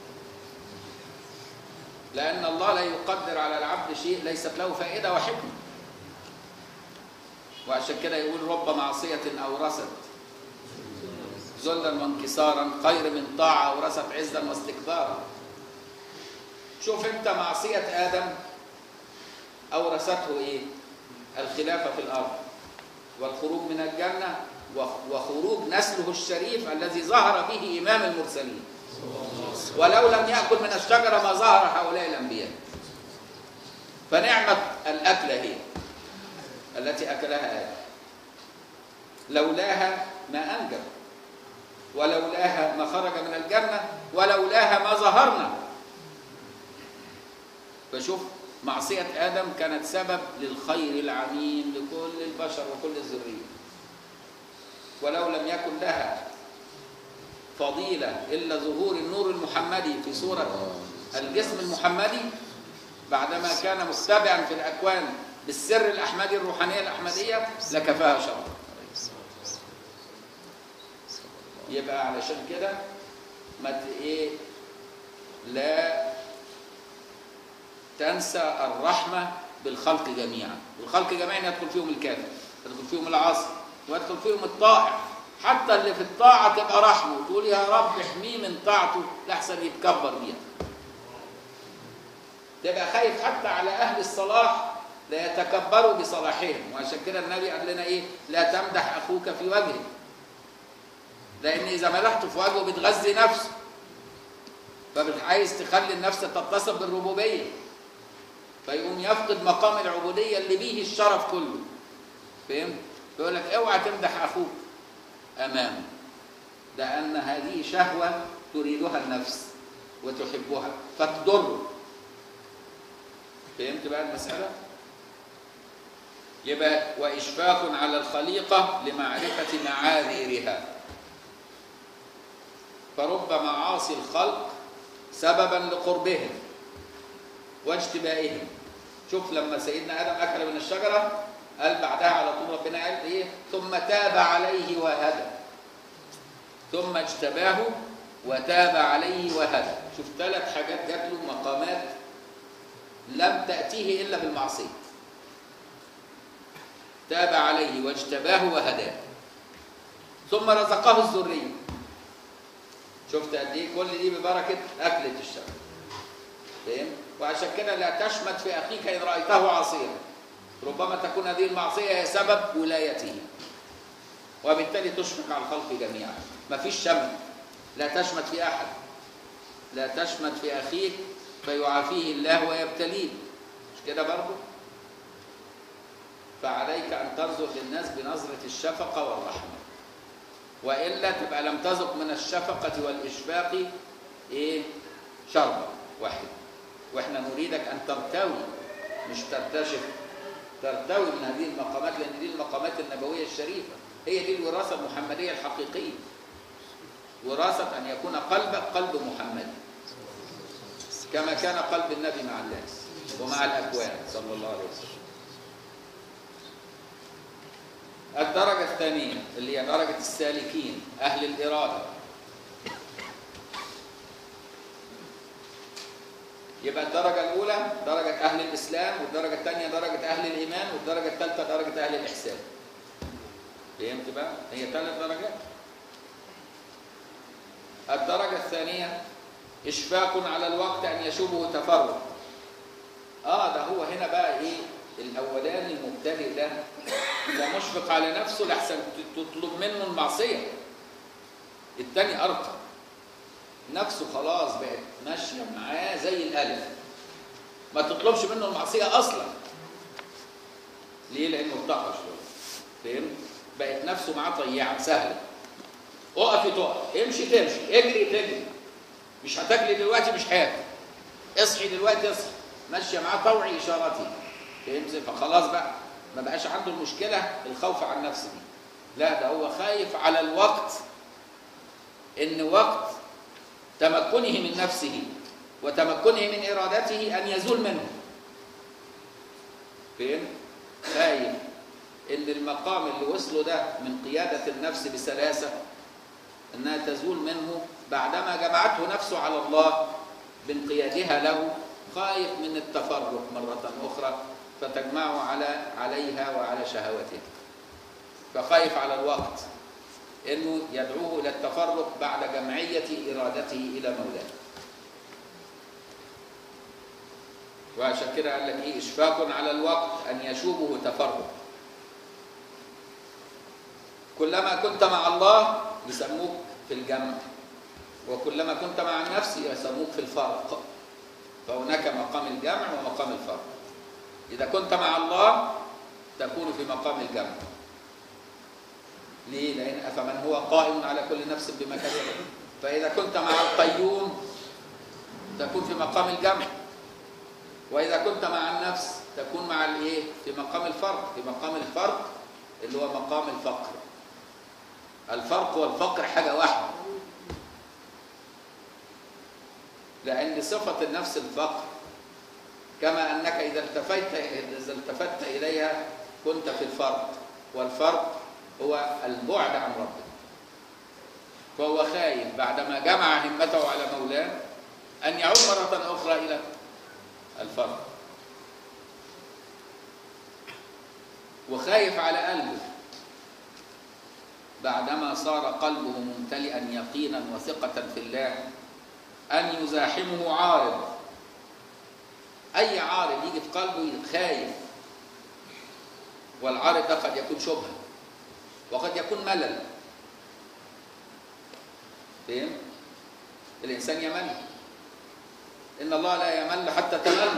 لأن الله لا يقدر على العبد شيء ليست له فائدة وحكمة وعشان كده يقول رب معصية أورثت ذلا وانكسارا خير من طاعة أورثت عزا واستكبارا شوف أنت معصية آدم أورثته إيه؟ الخلافة في الأرض والخروج من الجنة وخروج نسله الشريف الذي ظهر به إمام المرسلين ولو لم يأكل من الشجرة ما ظهر هؤلاء الأنبياء فنعمة الأكلة هي التي أكلها آدم لولاها ما أنجب ولولاها ما خرج من الجنة ولولاها ما ظهرنا فشوف معصية آدم كانت سبب للخير العميم لكل البشر وكل الذرية ولو لم يكن لها فضيلة إلا ظهور النور المحمدي في صورة الجسم المحمدي بعدما كان متبعا في الأكوان بالسر الأحمدي الروحانية الأحمدية لكفاها شرف يبقى علشان كده ما ايه لا تنسى الرحمة بالخلق جميعا الخلق جميعا يدخل فيهم الكافر يدخل فيهم العاصي ويدخل فيهم الطائع حتى اللي في الطاعة تبقى رحمه وتقول يا رب احميه من طاعته لحسن يتكبر بيها تبقى خايف حتى على أهل الصلاح لا يتكبروا بصلاحهم وعشان كده النبي قال لنا ايه لا تمدح أخوك في وجهه لأن إذا مدحته في وجهه بتغذي نفسه فعايز تخلي النفس تتصل بالربوبية فيقوم يفقد مقام العبودية اللي بيه الشرف كله فهمت؟ يقول لك اوعى تمدح أخوك أمامه لأن هذه شهوة تريدها النفس وتحبها فتضره فهمت بقى المسألة؟ يبقى وإشفاق على الخليقة لمعرفة معاذيرها فرب معاصي الخلق سببا لقربهم واجتبائهم شوف لما سيدنا ادم اكل من الشجره قال بعدها على طول ربنا قال ايه ثم تاب عليه وهدى ثم اجتباه وتاب عليه وهدى شوف ثلاث حاجات جات له مقامات لم تاتيه الا بالمعصيه تاب عليه واجتباه وهداه ثم رزقه الذريه شفت قد ايه كل دي ببركه اكله الشجره فاهم وعشان كده لا تشمت في اخيك ان رايته عاصيا ربما تكون هذه المعصيه هي سبب ولايته وبالتالي تشفق على الخلق جميعا ما فيش شمت لا تشمت في احد لا تشمت في اخيك فيعافيه الله ويبتليه مش كده برضه فعليك ان تنظر للناس بنظره الشفقه والرحمه والا تبقى لم تذق من الشفقه والاشفاق ايه شربا واحد واحنا نريدك ان ترتوي مش ترتشف ترتوي من هذه المقامات لان دي المقامات النبويه الشريفه هي دي الوراثه المحمديه الحقيقيه وراثه ان يكون قلبك قلب محمد كما كان قلب النبي مع الناس ومع الاكوان صلى الله عليه وسلم الدرجة الثانية اللي هي درجة السالكين أهل الإرادة يبقى الدرجة الأولى درجة أهل الإسلام والدرجة الثانية درجة أهل الإيمان والدرجة الثالثة درجة أهل الإحسان فهمت بقى؟ هي ثلاث درجات الدرجة الثانية إشفاق على الوقت أن يشوبه تفرق آه ده هو هنا بقى إيه الأولاني المبتدئ ده ده مشفق على نفسه لحسن تطلب منه المعصية الثاني أرقى نفسه خلاص بقت ماشية معاه زي الألف ما تطلبش منه المعصية أصلا ليه؟ لأنه ارتقى شوية فهمت؟ بقت نفسه معاه طيعة سهلة اقفي تقف امشي تمشي اجري تجري مش هتاكلي دلوقتي مش هاكل اصحي دلوقتي اصحي ماشيه معاه طوعي اشارتي فهمت فخلاص بقى ما بقاش عنده المشكله الخوف عن نفسه دي لا ده هو خايف على الوقت ان وقت تمكنه من نفسه وتمكنه من ارادته ان يزول منه فين؟ خايف ان المقام اللي وصلوا ده من قيادة النفس بسلاسة انها تزول منه بعدما جمعته نفسه على الله بانقيادها له خايف من التفرق مرة أخرى فتجمعه على عليها وعلى شهوتها فخايف على الوقت انه يدعوه الى التفرق بعد جمعية ارادته الى مولاه وعشان كده قال لك ايه اشفاق على الوقت ان يشوبه تفرق كلما كنت مع الله يسموك في الجمع وكلما كنت مع النفس يسموك في الفرق فهناك مقام الجمع ومقام الفرق إذا كنت مع الله تكون في مقام الجمع ليه؟ لأن فمن هو قائم على كل نفس بما كسبت فإذا كنت مع القيوم تكون في مقام الجمع وإذا كنت مع النفس تكون مع الإيه؟ في مقام الفرق في مقام الفرق اللي هو مقام الفقر الفرق والفقر حاجة واحدة لأن صفة النفس الفقر كما أنك إذا التفت إذا التفت إليها كنت في الفرق والفرق هو البعد عن ربك فهو خايف بعدما جمع همته على مولاه أن يعود مرة أخرى إلى الفرق وخايف على قلبه بعدما صار قلبه ممتلئا يقينا وثقة في الله أن يزاحمه عارض أي عارض يجي في قلبه خايف والعارض ده قد يكون شبهة وقد يكون ملل فهم؟ الإنسان يمل إن الله لا يمل حتى تمل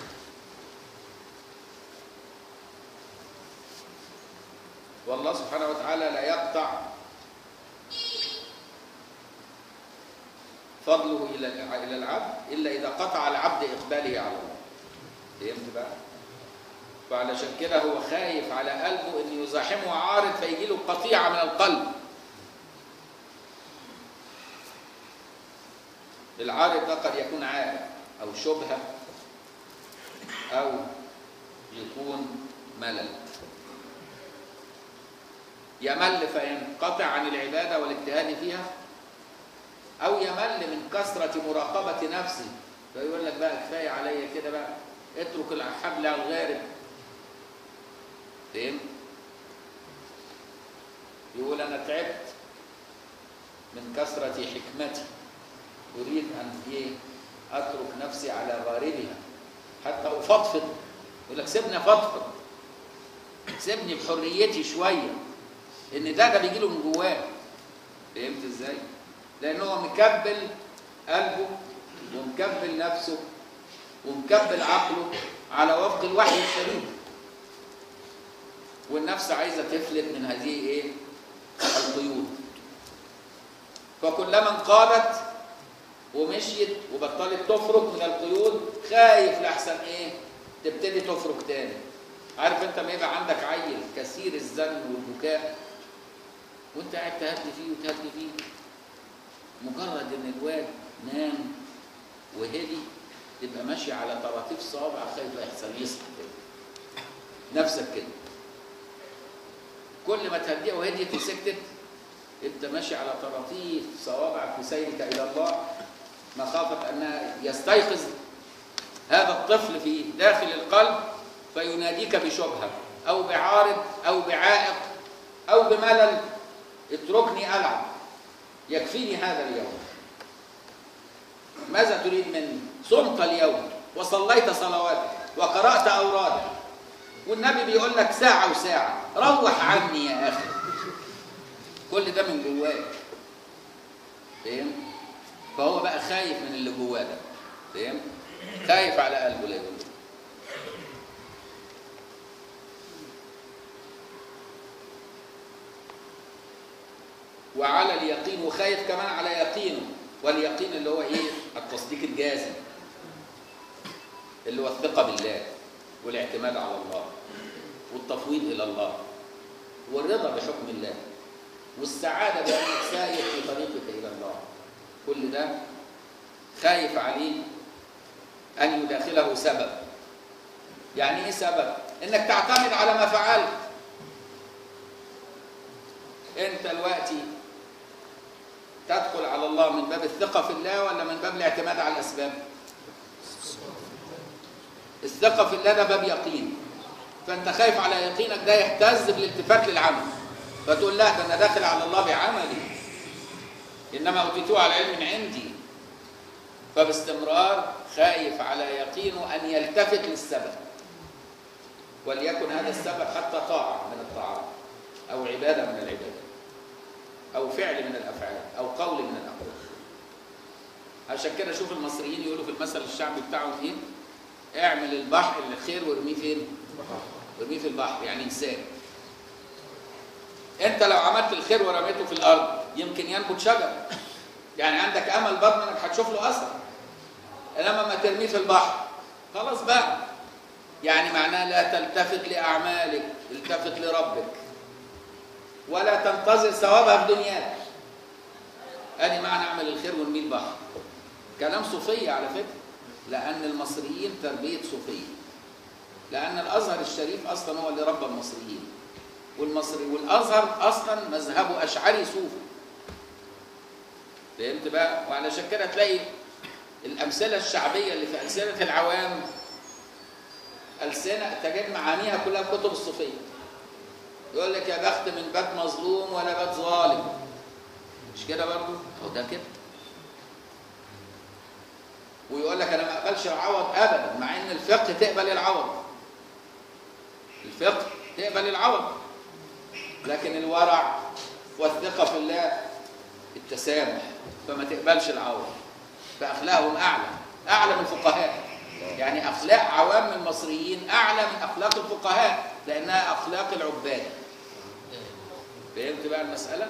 والله سبحانه وتعالى لا يقطع فضله الى الى العبد الا اذا قطع العبد اقباله على الله فهمت بقى فعلشان كده هو خايف على قلبه ان يزاحمه عارض فيجي له قطيعه من القلب العارض ده قد يكون عائق او شبهه او يكون ملل يمل فينقطع عن العباده والاجتهاد فيها او يمل من كثره مراقبه نفسه فيقول لك بقى كفايه عليا كده بقى اترك الحبل على الغارب فهمت يقول انا تعبت من كثره حكمتي اريد ان ايه اترك نفسي على غاربها حتى افضفض يقول لك سيبني افضفض سيبني بحريتي شويه ان ده ده بيجي له من جواه فهمت ازاي لان هو مكبل قلبه ومكبل نفسه ومكبل عقله على وفق الوحي الشريف والنفس عايزه تفلت من هذه ايه القيود فكلما انقادت ومشيت وبطلت تفرك من القيود خايف لاحسن ايه تبتدي تفرك تاني عارف انت ما يبقى عندك عيل كثير الزن والبكاء وانت قاعد تهدي فيه وتهدي فيه مجرد ان الواد نام وهدي تبقى ماشي على طراطيف صوابع خايف يحصل يصحى كده نفسك كده كل ما تهديها وهديت وسكتت انت ماشي على طراطيف صوابعك في سيرك الى الله مخافه ان يستيقظ هذا الطفل في داخل القلب فيناديك بشبهه او بعارض او بعائق او بملل اتركني العب يكفيني هذا اليوم ماذا تريد مني صمت اليوم وصليت صلواتك وقرات اورادك والنبي بيقول لك ساعه وساعه روح عني يا اخي كل ده من جواك فاهم فهو بقى خايف من اللي جواه ده فاهم خايف على قلبه لا يقول وعلى اليقين وخايف كمان على يقينه واليقين اللي هو ايه التصديق الجازم اللي هو الثقه بالله والاعتماد على الله والتفويض الى الله والرضا بحكم الله والسعاده بانك ساير في طريقك الى الله كل ده خايف عليه ان يداخله سبب يعني ايه سبب انك تعتمد على ما فعلت انت دلوقتي تدخل على الله من باب الثقة في الله ولا من باب الاعتماد على الأسباب الثقة في الله ده باب يقين فأنت خايف على يقينك ده يهتز بالالتفات للعمل فتقول لا ده أنا داخل على الله بعملي إنما أوتيتوه على علم عندي فباستمرار خايف على يقينه أن يلتفت للسبب وليكن هذا السبب حتى طاعة من الطاعات أو عبادة من العبادات أو فعل من الأفعال أو قول من الأقوال عشان كده شوف المصريين يقولوا في المثل الشعبي بتاعهم إيه؟ اعمل البحر الخير وارميه فين؟ وارميه في البحر يعني انسان انت لو عملت الخير ورميته في الارض يمكن ينبت شجر يعني عندك امل برضه انك هتشوف له اثر انما ما ترميه في البحر خلاص بقى يعني معناه لا تلتفت لاعمالك التفت لربك ولا تنتظر ثوابها في دنياك ادي معنى اعمل الخير وارميه البحر كلام صوفيه على فكره لان المصريين تربيه صوفيه لان الازهر الشريف اصلا هو اللي ربى المصريين والمصري والازهر اصلا مذهبه اشعري صوفي فهمت بقى وعلشان كده تلاقي الامثله الشعبيه اللي في السنه العوام السنه تجد معانيها كلها في كتب الصوفيه يقول لك يا بخت من بات مظلوم ولا بات ظالم مش كده برضه هو ده كده ويقول لك انا ما اقبلش العوض ابدا مع ان الفقه تقبل العوض الفقه تقبل العوض لكن الورع والثقه في الله التسامح فما تقبلش العوض فاخلاقهم اعلى اعلى من الفقهاء يعني اخلاق عوام المصريين اعلى من اخلاق الفقهاء لانها اخلاق العباد فهمت بقى المساله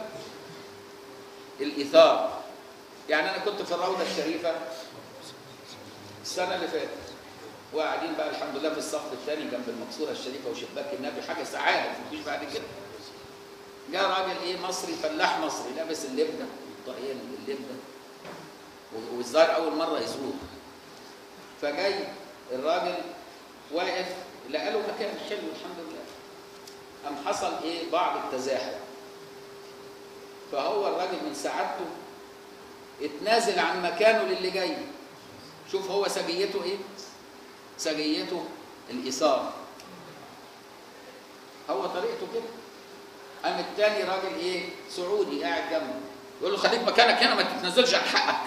الايثار يعني انا كنت في الروضه الشريفه السنه اللي فاتت وقاعدين بقى الحمد لله في الصف الثاني جنب المقصوره الشريفه وشباك النبي حاجه سعاده مفيش بعد كده جاء راجل ايه مصري فلاح مصري لابس اللبنه الطاقيه اللبنه والظاهر اول مره يزور فجاي الراجل واقف لقى له مكان حلو الحمد لله قام حصل ايه بعض التزاحم فهو الراجل من سعادته اتنازل عن مكانه للي جاي شوف هو سجيته ايه سجيته الايثار هو طريقته كده قام التاني راجل ايه سعودي قاعد جنبه يقول له خليك مكانك هنا ما تتنازلش عن حقك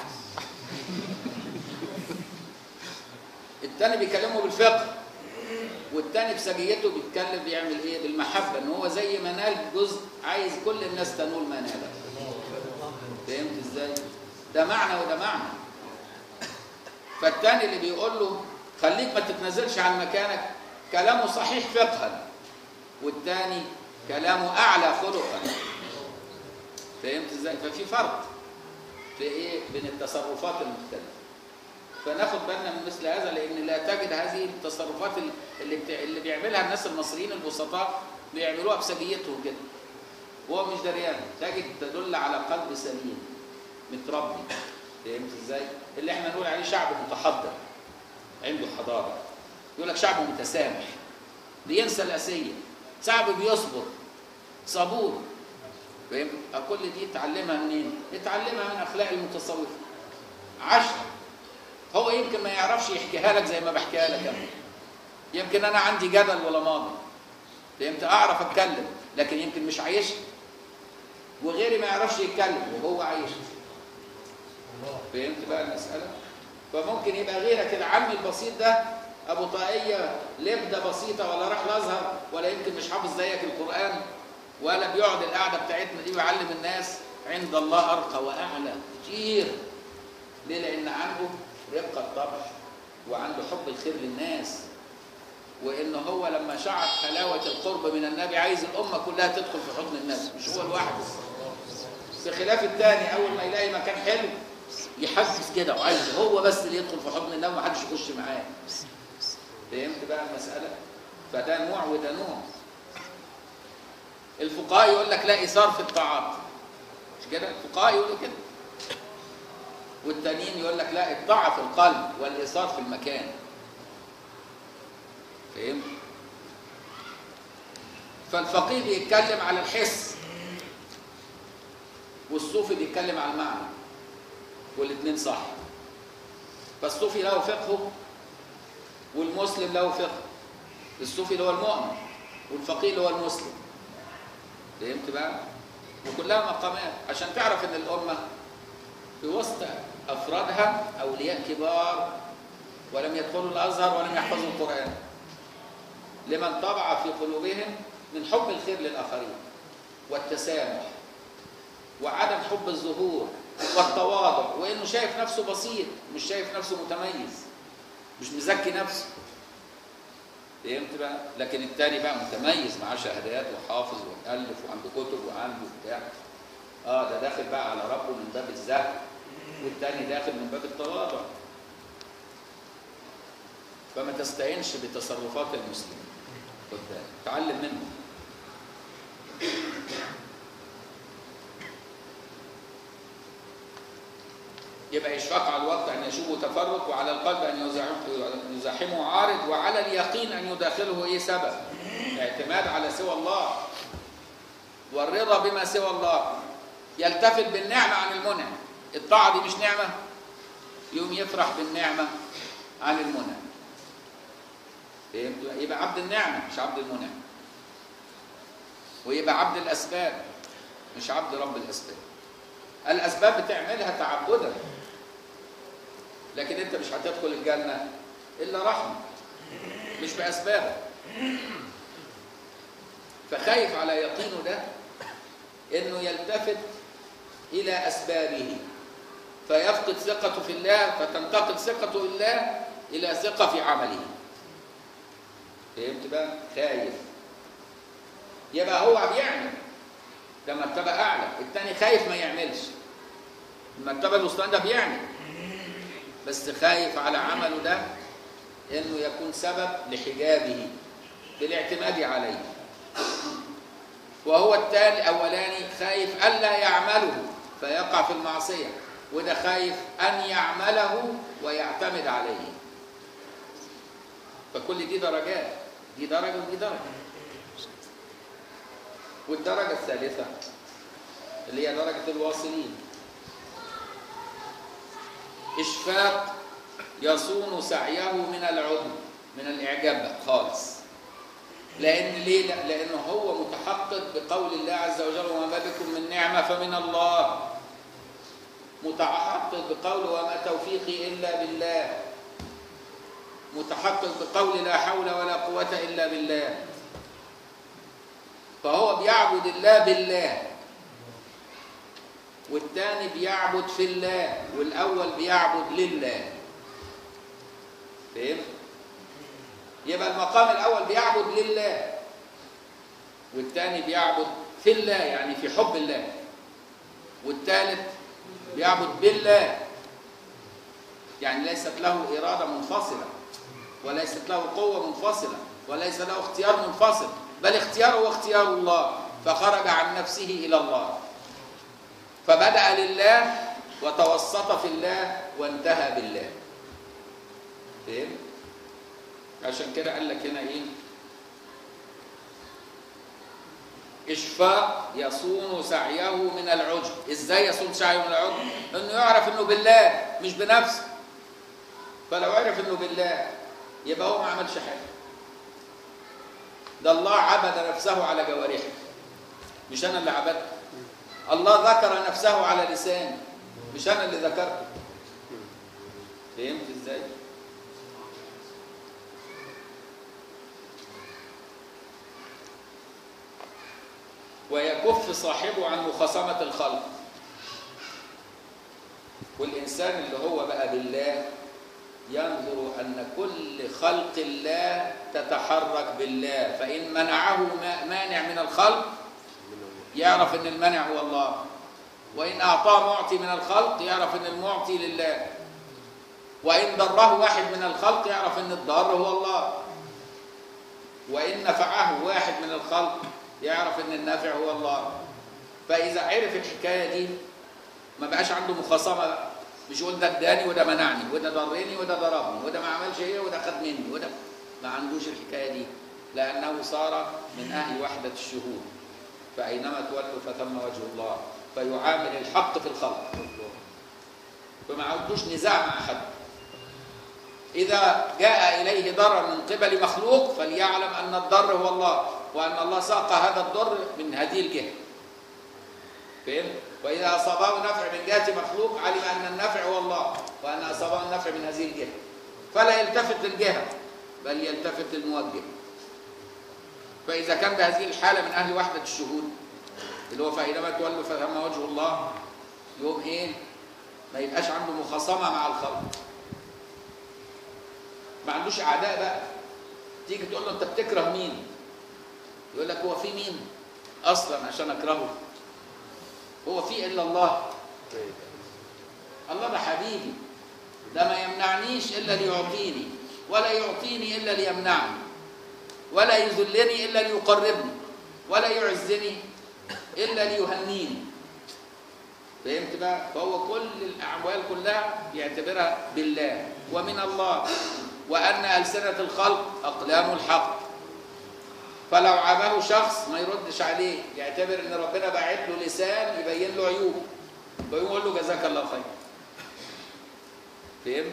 التاني بيكلمه بالفقه والتاني بسجيته بيتكلم بيعمل ايه بالمحبه ان هو زي ما نال جزء عايز كل الناس تنول ما ناله فهمت ازاي ده معنى وده معنى فالتاني اللي بيقول له خليك ما تتنازلش عن مكانك كلامه صحيح فقها والتاني كلامه اعلى خلقا فهمت ازاي ففي فرق في ايه بين التصرفات المختلفه فناخد بالنا من مثل هذا لان لا تجد هذه التصرفات اللي بتاع اللي بيعملها الناس المصريين البسطاء بيعملوها بسجيتهم كده وهو مش دريان تجد تدل على قلب سليم متربي فهمت ازاي؟ اللي احنا نقول عليه شعب متحضر عنده حضاره يقول لك شعب متسامح بينسى الاسيه شعب بيصبر صبور فاهم كل دي اتعلمها منين؟ اتعلمها من اخلاق المتصوفه عشر هو يمكن ما يعرفش يحكيها لك زي ما بحكيها لك انا يمكن انا عندي جدل ولا ماضي فهمت اعرف اتكلم لكن يمكن مش عايشها وغيري ما يعرفش يتكلم وهو عايشها فهمت بقى المساله فممكن يبقى غيرك العم البسيط ده ابو طاقيه لبده بسيطه ولا راح الازهر ولا يمكن مش حافظ زيك القران ولا بيقعد القعده بتاعتنا دي ويعلم الناس عند الله ارقى واعلى كتير ليه لان عنده رقه الطبع وعنده حب الخير للناس وان هو لما شعر حلاوه القرب من النبي عايز الامه كلها تدخل في حضن النبي مش هو لوحده بخلاف الثاني اول ما يلاقي مكان حلو يحفز كده وعايز هو بس اللي يدخل في حضن النبي ومحدش يخش معاه فهمت بقى المساله فده نوع وده نوع الفقهاء يقول لك لا ايثار في الطاعات مش كده الفقهاء يقولوا كده والتانيين يقول لك لا الطاعه في القلب والايثار في المكان فهمت فالفقيه بيتكلم على الحس والصوفي بيتكلم على المعنى والاثنين صح فالصوفي له فقهه والمسلم له فقه الصوفي اللي هو المؤمن والفقيه اللي هو المسلم فهمت بقى وكلها مقامات عشان تعرف ان الامه في وسط افرادها اولياء كبار ولم يدخلوا الازهر ولم يحفظوا القران لمن طبع في قلوبهم من حب الخير للاخرين والتسامح وعدم حب الظهور والتواضع وانه شايف نفسه بسيط مش شايف نفسه متميز مش مزكي نفسه فهمت بقى لكن التاني بقى متميز معاه شهادات وحافظ ومؤلف وعنده كتب وعنده بتاع اه ده داخل بقى على ربه من باب الزهد والتاني داخل من باب التواضع فما تستعينش بتصرفات المسلمين خد بالك تعلم منهم يبقى إشفاق على الوقت أن يشوب تفرق وعلى القلب أن يزاحم- يزاحمه عارض وعلى اليقين أن يداخله إيه سبب اعتماد على سوى الله والرضا بما سوى الله يلتفت بالنعمة عن المنعم الطاعة دي مش نعمة يوم يفرح بالنعمة عن المنعم فهمت يبقى عبد النعمة مش عبد المنعم ويبقى عبد الأسباب مش عبد رب الأسباب الأسباب بتعملها تعبدا لكن أنت مش هتدخل الجنة إلا رحمة مش بأسبابك فخايف على يقينه ده إنه يلتفت إلى أسبابه فيفقد ثقته في الله فتنتقل ثقته في الله إلى ثقة في عمله فهمت بقى؟ خايف يبقى هو بيعمل ده مرتبة أعلى التاني خايف ما يعملش المرتبة الوسطى ده بيعمل بس خايف على عمله ده إنه يكون سبب لحجابه بالاعتماد عليه وهو التالي الأولاني خايف ألا يعمله فيقع في المعصية وده خايف أن يعمله ويعتمد عليه فكل دي درجات دي درجة ودي درجة والدرجة الثالثة اللي هي درجة الواصلين إشفاق يصون سعيه من العدل من الإعجاب بقى خالص لأن ليه؟ لا لأنه هو متحقق بقول الله عز وجل وما بكم من نعمة فمن الله متحقق بقول وما توفيقي إلا بالله متحقق بقول لا حول ولا قوة إلا بالله فهو بيعبد الله بالله والثاني بيعبد في الله والأول بيعبد لله فهمت؟ يبقى المقام الأول بيعبد لله والثاني بيعبد في الله يعني في حب الله والثالث بيعبد بالله يعني ليست له إرادة منفصلة وليست له قوة منفصلة وليس له اختيار منفصل بل اختياره هو اختيار الله فخرج عن نفسه إلى الله فبدأ لله وتوسط في الله وانتهى بالله فهم؟ عشان كده قال لك هنا ايه إشفاق يصون سعيه من العجب إزاي يصون سعيه من العجب إنه يعرف إنه بالله مش بنفسه فلو عرف إنه بالله يبقى هو ما عملش حاجة ده الله عبد نفسه على جوارحه مش أنا اللي عبدته الله ذكر نفسه على لساني مش أنا اللي ذكرته فهمت إزاي؟ ويكف صاحبه عن مخاصمة الخلق والإنسان اللي هو بقى بالله ينظر أن كل خلق الله تتحرك بالله فإن منعه مانع من الخلق يعرف أن المنع هو الله وإن أعطاه معطي من الخلق يعرف أن المعطي لله وإن ضره واحد من الخلق يعرف أن الضار هو الله وإن نفعه واحد من الخلق يعرف ان النافع هو الله فاذا عرف الحكايه دي ما بقاش عنده مخاصمه بقى مش يقول ده اداني وده منعني وده ضرني وده ضربني وده ما عملش ايه وده خد مني وده ما عندوش الحكايه دي لأنه صار من أهل وحدة الشهود فأينما تولوا فثم وجه الله فيعامل الحق في الخلق فما عندوش نزاع مع أحد إذا جاء إليه ضرر من قبل مخلوق فليعلم أن الضر هو الله وأن الله ساق هذا الضر من هذه الجهة فهم؟ وإذا أصابه نفع من جهة مخلوق علم أن النفع هو الله وأن أصابه النفع من هذه الجهة فلا يلتفت للجهة بل يلتفت للموجه فإذا كان بهذه الحالة من أهل وحدة الشهود اللي هو فإنما تولوا فثم وجه الله يوم إيه؟ ما يبقاش عنده مخاصمة مع الخلق ما عندوش أعداء بقى تيجي تقول له أنت بتكره مين؟ يقول لك هو في مين؟ أصلا عشان أكرهه هو في إلا الله الله ده حبيبي ده ما يمنعنيش إلا ليعطيني ولا يعطيني إلا ليمنعني ولا يذلني إلا ليقربني ولا يعزني إلا ليهنيني فهمت بقى؟ فهو كل الأعوال كلها يعتبرها بالله ومن الله وأن ألسنة الخلق أقلام الحق فلو عابه شخص ما يردش عليه يعتبر ان ربنا باعت له لسان يبين له عيوبه فيقول له جزاك الله خير فهمت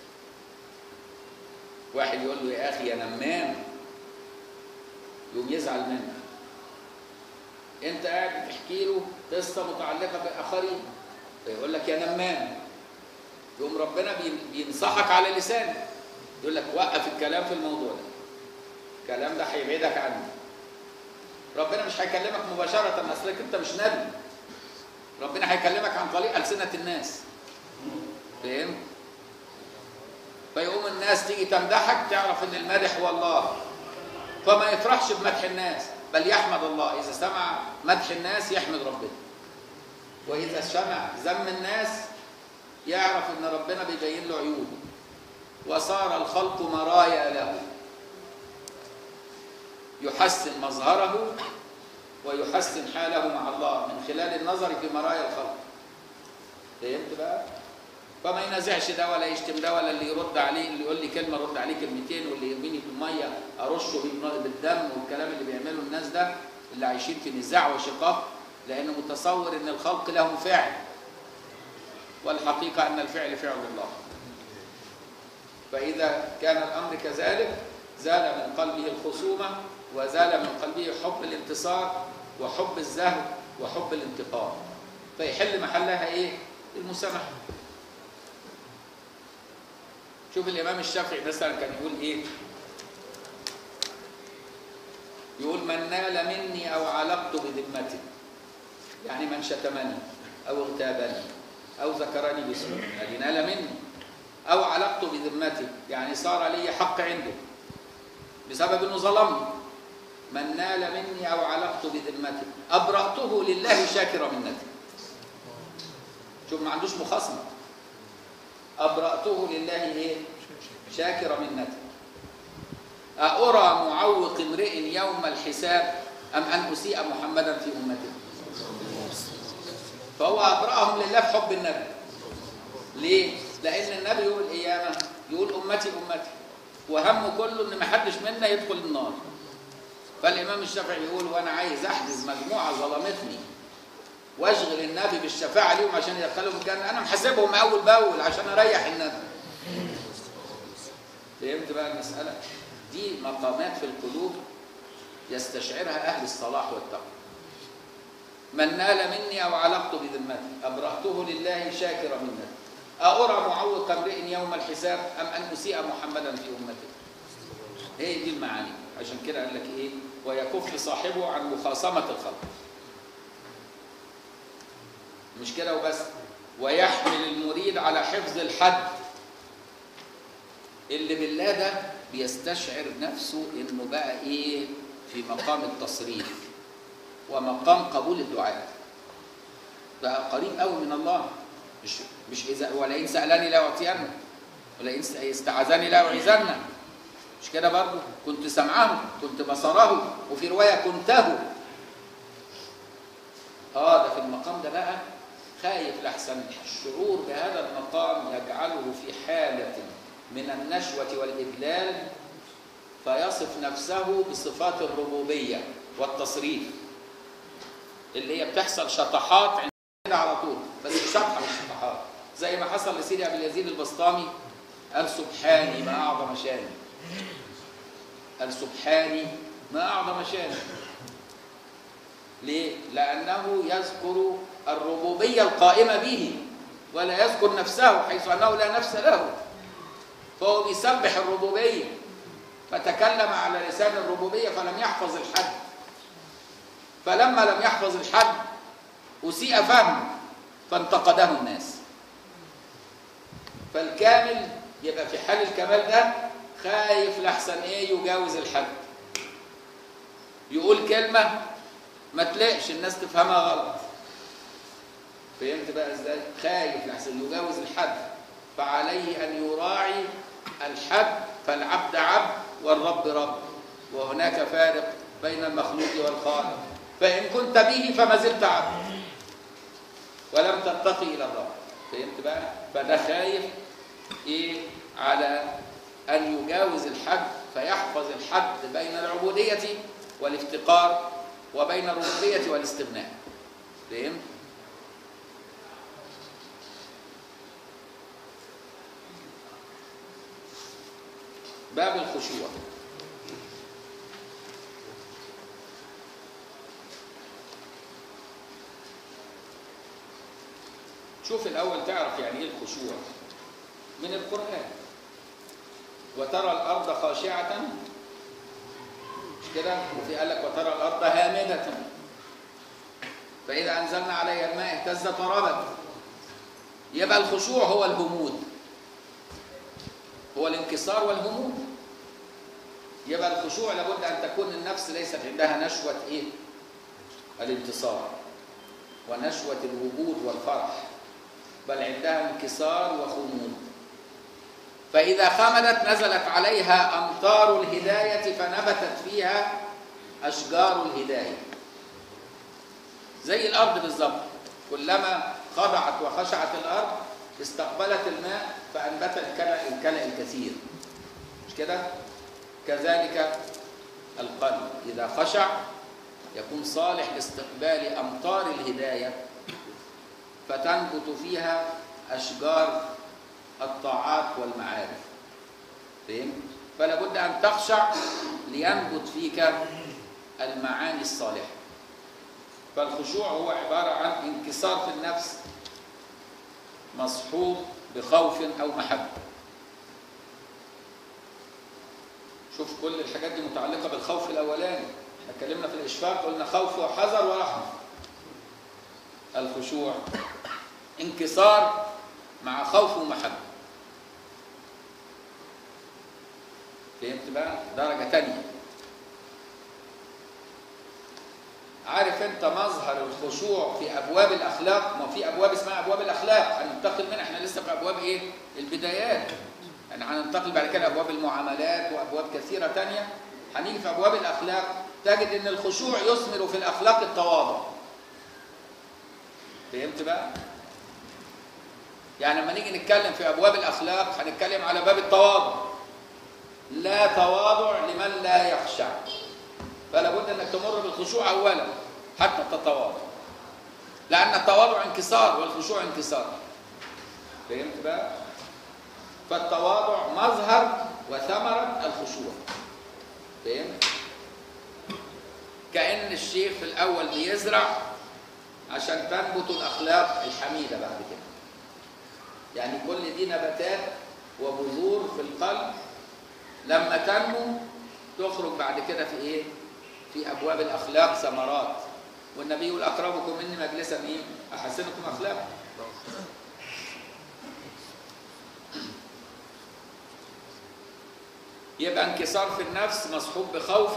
واحد يقول له يا اخي يا نمام يقوم يزعل منك انت قاعد بتحكي له قصه متعلقه باخرين فيقول لك يا نمام يقوم ربنا بينصحك على لسانه يقول لك وقف الكلام في الموضوع ده الكلام ده هيبعدك عنه ربنا مش هيكلمك مباشرة اصلك انت مش نبي ربنا هيكلمك عن طريق ألسنة الناس فاهم؟ فيقوم الناس تيجي تمدحك تعرف ان المادح هو الله فما يفرحش بمدح الناس بل يحمد الله اذا سمع مدح الناس يحمد ربنا واذا سمع ذم الناس يعرف ان ربنا بيبين له عيوبه وصار الخلق مرايا له يحسن مظهره ويحسن حاله مع الله من خلال النظر في مرايا الخلق فهمت بقى فما ينازعش ده ولا يشتم ده ولا اللي يرد عليه اللي يقول لي كلمه رد عليه كلمتين واللي يرميني في الميه ارشه بالدم والكلام اللي بيعمله الناس ده اللي عايشين في نزاع وشقاق لانه متصور ان الخلق لهم فعل والحقيقه ان الفعل فعل الله فاذا كان الامر كذلك زال من قلبه الخصومه وزال من قلبه حب الانتصار وحب الزهو وحب الانتقام فيحل محلها ايه المسامحه شوف الامام الشافعي مثلا كان يقول ايه يقول من نال مني او علقت بذمته يعني من شتمني او اغتابني او ذكرني باسمه يعني نال مني او علقت بذمته يعني صار لي حق عنده بسبب انه ظلمني من نال مني او علقت بذمته ابراته لله شاكر منته شوف ما عندوش مخاصمه ابراته لله ايه شاكر منته أأرى معوق امرئ يوم الحساب أم أن أسيء محمدا في أمته فهو أبرأهم لله في حب النبي ليه؟ لأن النبي يوم القيامة يقول أمتي أمتي وهمه كله إن ما حدش منا يدخل النار فالإمام الشافعي يقول وأنا عايز أحجز مجموعة ظلمتني واشغل النبي بالشفاعة ليهم عشان يدخلهم الجنة أنا محاسبهم أول بأول عشان أريح النبي فهمت بقى المسألة؟ دي مقامات في القلوب يستشعرها أهل الصلاح والتقوى من نال مني أو علقت بذمتي أبرأته لله شاكر منتي أأرى معوق امرئ يوم الحساب أم أن أسيء محمدا في أمته هي دي المعاني عشان كده قال لك إيه ويكف صاحبه عن مخاصمة الخلق مش كده وبس ويحمل المريد على حفظ الحد اللي بالله ده بيستشعر نفسه انه بقى ايه في مقام التصريف ومقام قبول الدعاء بقى قريب قوي من الله مش مش اذا ولئن سالني لا اعطينه ولئن استعاذني لا اعيذنه مش كده برضه كنت سمعه كنت بصره وفي روايه كنته اه ده في المقام ده بقى خايف لحسن الشعور بهذا المقام يجعله في حاله من النشوة والإذلال فيصف نفسه بصفات الربوبيه والتصريف اللي هي بتحصل شطحات عند كده على طول بس شطحه مش شطحات زي ما حصل لسيدي ابي اليزيد البسطامي قال سبحاني ما اعظم شاني قال سبحاني ما اعظم شاني ليه؟ لأنه يذكر الربوبية القائمة به ولا يذكر نفسه حيث أنه لا نفس له فهو بيسبح الربوبية فتكلم على لسان الربوبية فلم يحفظ الحد فلما لم يحفظ الحد أسيء فهمه فانتقده الناس فالكامل يبقى في حال الكمال ده خايف لحسن ايه يجاوز الحد يقول كلمة ما تلاقش الناس تفهمها غلط فهمت بقى ازاي خايف لحسن يجاوز الحد فعليه ان يراعي الحد فالعبد عبد والرب رب وهناك فارق بين المخلوق والخالق فان كنت به فما زلت عبد ولم ترتقي الى الرب فهمت بقى فده خايف ايه على ان يجاوز الحد فيحفظ الحد بين العبوديه والافتقار وبين الربوبيه والاستغناء فهمت باب الخشوع شوف الأول تعرف يعني إيه الخشوع من القرآن وترى الأرض خاشعة مش كده وفي قال لك وترى الأرض هامدة فإذا أنزلنا عليها الماء اهتزت وربت يبقى الخشوع هو الهمود هو الانكسار والهموم يبقى الخشوع لابد ان تكون النفس ليست عندها نشوه ايه الانتصار ونشوه الوجود والفرح بل عندها انكسار وخمود فاذا خمدت نزلت عليها امطار الهدايه فنبتت فيها اشجار الهدايه زي الارض بالظبط كلما خضعت وخشعت الارض استقبلت الماء فأنبتت الكلأ الكلأ الكثير مش كده؟ كذلك القلب إذا خشع يكون صالح لاستقبال أمطار الهداية فتنبت فيها أشجار الطاعات والمعارف فهم؟ فلا بد أن تخشع لينبت فيك المعاني الصالحة فالخشوع هو عبارة عن انكسار في النفس مصحوب بخوف او محبه شوف كل الحاجات دي متعلقه بالخوف الاولاني احنا اتكلمنا في الاشفاق قلنا خوف وحذر ورحمه الخشوع انكسار مع خوف ومحبه فهمت بقى درجه تانية عارف انت مظهر الخشوع في ابواب الاخلاق ما في ابواب اسمها ابواب الاخلاق هننتقل منها احنا لسه في ابواب ايه البدايات يعني هننتقل بعد كده ابواب المعاملات وابواب كثيره تانية هنيجي في ابواب الاخلاق تجد ان الخشوع يثمر في الاخلاق التواضع فهمت بقى يعني لما نيجي نتكلم في ابواب الاخلاق هنتكلم على باب التواضع لا تواضع لمن لا يخشع فلا بد انك تمر بالخشوع اولا حتى تتواضع لان التواضع انكسار والخشوع انكسار فهمت بقى فالتواضع مظهر وثمرة الخشوع فهمت كأن الشيخ في الأول بيزرع عشان تنبت الأخلاق الحميدة بعد كده يعني كل دي نباتات وبذور في القلب لما تنمو تخرج بعد كده في ايه في ابواب الاخلاق ثمرات والنبي يقول اقربكم مني مجلسا ايه احسنكم اخلاقا يبقى انكسار في النفس مصحوب بخوف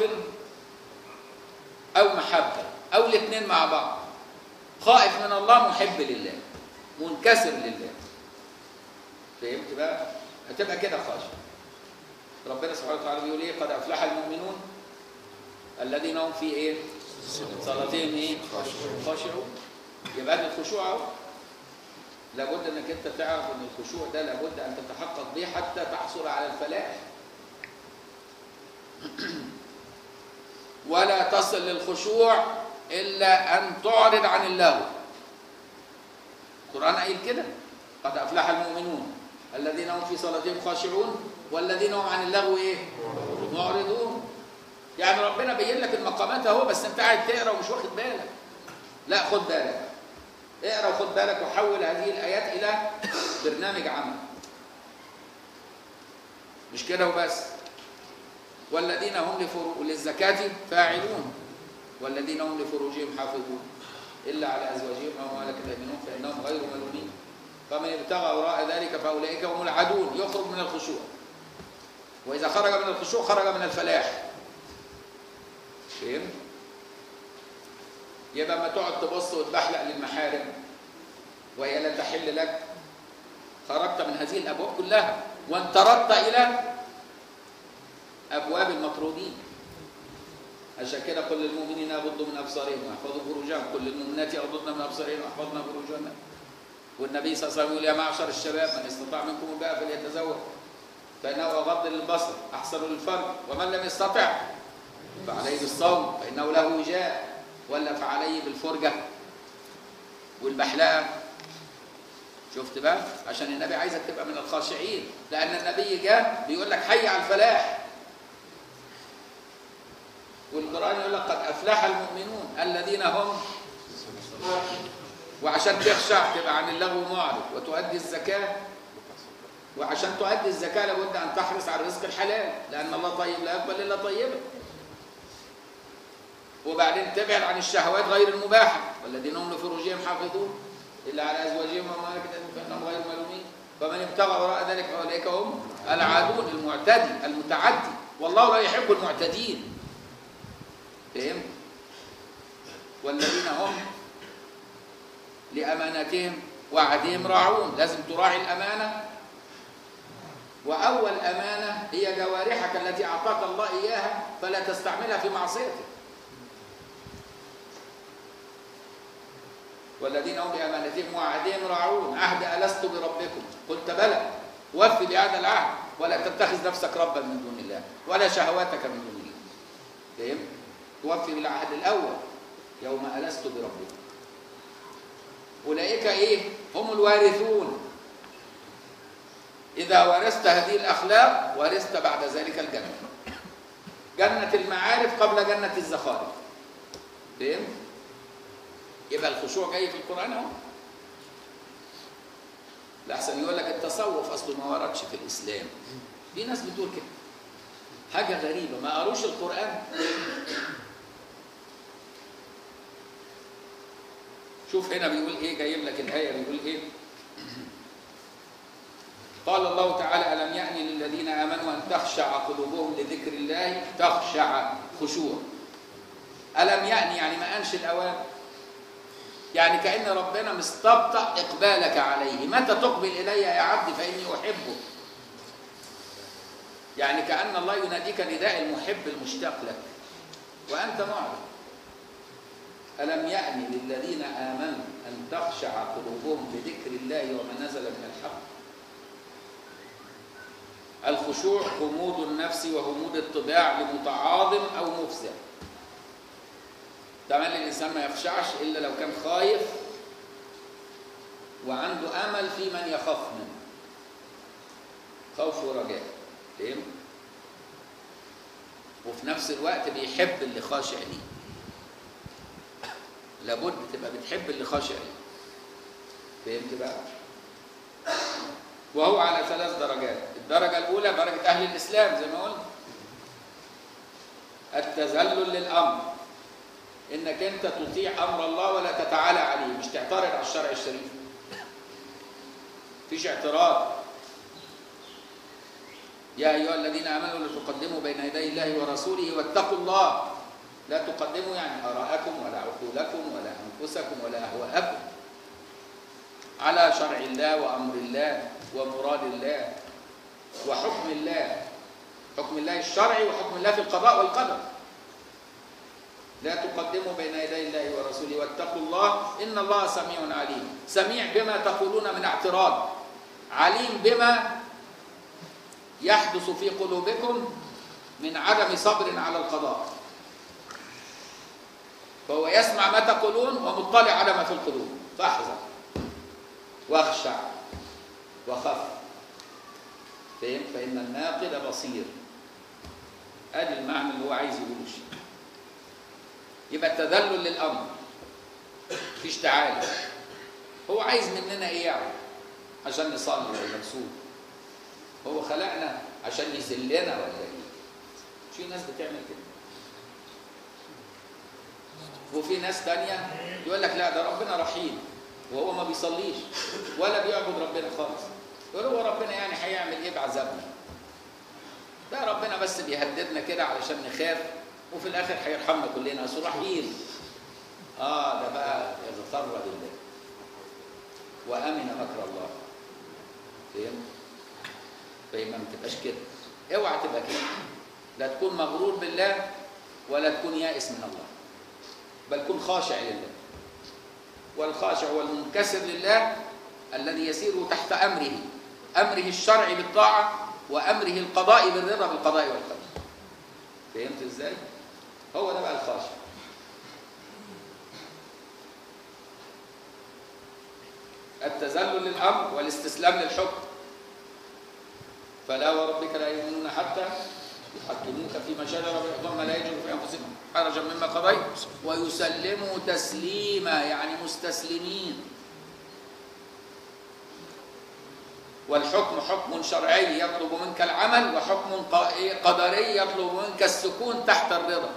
او محبه او الاثنين مع بعض خائف من الله محب لله منكسر لله فهمت بقى هتبقى كده خاشع ربنا سبحانه وتعالى بيقول ايه قد افلح المؤمنون الذين هم في ايه صلاتهم ايه خاشعون يبقى ده الخشوع اهو لابد انك انت تعرف ان الخشوع ده لابد ان تتحقق به حتى تحصل على الفلاح ولا تصل للخشوع إلا أن تعرض عن اللغو القرآن قايل كده قد أفلح المؤمنون الذين هم في صلاتهم خاشعون والذين هم عن اللغو إيه؟ معرضون يعني ربنا بين لك المقامات اهو بس انت قاعد تقرا ومش واخد بالك لا خد بالك اقرا وخد بالك وحول هذه الايات الى برنامج عمل مش كده وبس والذين هم لفرو... للزكاة فاعلون والذين هم لفروجهم حافظون إلا على أزواجهم أو ما ملكت أيمانهم فإنهم غير ملومين فمن ابتغى وراء ذلك فأولئك هم العادون يخرج من الخشوع وإذا خرج من الخشوع خرج من الفلاح فهم؟ يبقى ما تقعد تبص وتبحلق للمحارم وهي لا تحل لك خرجت من هذه الابواب كلها وانطردت الى ابواب المطرودين عشان كده قل للمؤمنين يغضوا من ابصارهم واحفظوا فروجهم قل للمؤمنات يغضضن من ابصارهن واحفظن فروجهن والنبي صلى الله عليه وسلم يقول يا معشر الشباب من استطاع منكم الباء فليتزوج فانه اغض للبصر احسن للفرج ومن لم يستطع فعليه بالصوم فانه له وجاء ولا فعليه بالفرجه والبحلقه شفت بقى عشان النبي عايزك تبقى من الخاشعين لان النبي جاء بيقول لك حي على الفلاح والقران يقول لك قد افلح المؤمنون الذين هم وعشان تخشع تبقى عن اللغو معرض وتؤدي الزكاه وعشان تؤدي الزكاه لابد ان تحرص على الرزق الحلال لان الله طيب لا يقبل الا طيبا وبعدين تبعد عن الشهوات غير المباحه والذين هم لفروجهم حافظون الا على ازواجهم وما ملكت فانهم غير ملومين فمن ابتغى وراء ذلك فاولئك هم العادون المعتدي المتعدي والله لا يحب المعتدين فهم والذين هم لامانتهم وعدهم راعون لازم تراعي الامانه واول امانه هي جوارحك التي اعطاك الله اياها فلا تستعملها في معصيته والذين هم بأمانتهم وعهدهم راعون عهد ألست بربكم قلت بلى وفي بهذا العهد ولا تتخذ نفسك ربا من دون الله ولا شهواتك من دون الله فهم؟ توفي بالعهد الأول يوم ألست بربكم أولئك إيه؟ هم الوارثون إذا ورثت هذه الأخلاق ورثت بعد ذلك الجنة جنة المعارف قبل جنة الزخارف فهمت؟ يبقى الخشوع جاي في القرآن اهو لأحسن يقول لك التصوف أصله ما وردش في الإسلام في ناس بتقول كده حاجة غريبة ما قروش القرآن شوف هنا بيقول ايه جايب لك الآية بيقول ايه قال الله تعالى ألم يأن للذين آمنوا أن تخشع قلوبهم لذكر الله تخشع خشوع ألم يأن يعني ما أنش الأوان يعني كأن ربنا مستبطأ إقبالك عليه متى تقبل إلي يا عبدي فإني أحبه يعني كأن الله يناديك نداء المحب المشتاق لك وأنت معرض ألم يأن للذين آمنوا أن تخشع قلوبهم بذكر الله وما نزل من الحق الخشوع غموض النفس وغموض الطباع لمتعاظم أو مفزع طبعا الانسان ما يخشعش الا لو كان خايف وعنده امل في من يخاف منه خوف ورجاء فهم وفي نفس الوقت بيحب اللي خاشع ليه لابد تبقى بتحب اللي خاشع ليه فهمت بقى وهو على ثلاث درجات الدرجة الأولى درجة أهل الإسلام زي ما قلنا التذلل للأمر انك انت تطيع امر الله ولا تتعالى عليه مش تعترض على الشرع الشريف فيش اعتراض يا ايها الذين امنوا لا تقدموا بين يدي الله ورسوله واتقوا الله لا تقدموا يعني اراءكم ولا عقولكم ولا انفسكم ولا اهواءكم على شرع الله وامر الله ومراد الله وحكم الله حكم الله الشرعي وحكم الله في القضاء والقدر لا تقدموا بين يدي الله ورسوله واتقوا الله ان الله سميع عليم سميع بما تقولون من اعتراض عليم بما يحدث في قلوبكم من عدم صبر على القضاء فهو يسمع ما تقولون ومطلع على ما في القلوب فاحذر واخشع وخف فهم فإن الناقد بصير ادي المعنى اللي هو عايز يقوله شيء يبقى التذلل للامر مفيش تعالي هو عايز مننا ايه يعني عشان نصلي ولا نصوم هو خلقنا عشان يذلنا ولا ايه في ناس بتعمل كده وفي ناس تانية يقول لك لا ده ربنا رحيم وهو ما بيصليش ولا بيعبد ربنا خالص يقول هو ربنا يعني هيعمل ايه بعذابنا ده ربنا بس بيهددنا كده علشان نخاف وفي الاخر هيرحمنا كلنا اصل رحيم اه ده بقى يغتر بالله وامن مكر الله فهمت فيبقى ما تبقاش كده اوعى تبقى كده لا تكون مغرور بالله ولا تكون يائس من الله بل كن خاشع لله والخاشع هو المنكسر لله الذي يسير تحت امره امره الشرعي بالطاعه وامره القضاء بالرضا بالقضاء والقدر فهمت ازاي هو ده بقى الخاشع التذلل للامر والاستسلام للحكم فلا وربك لا يؤمنون حتى يحكموك فيما شجر بينهم ثم لا يجدوا في انفسهم حرجا مما قضيت ويسلموا تسليما يعني مستسلمين والحكم حكم شرعي يطلب منك العمل وحكم قدري يطلب منك السكون تحت الرضا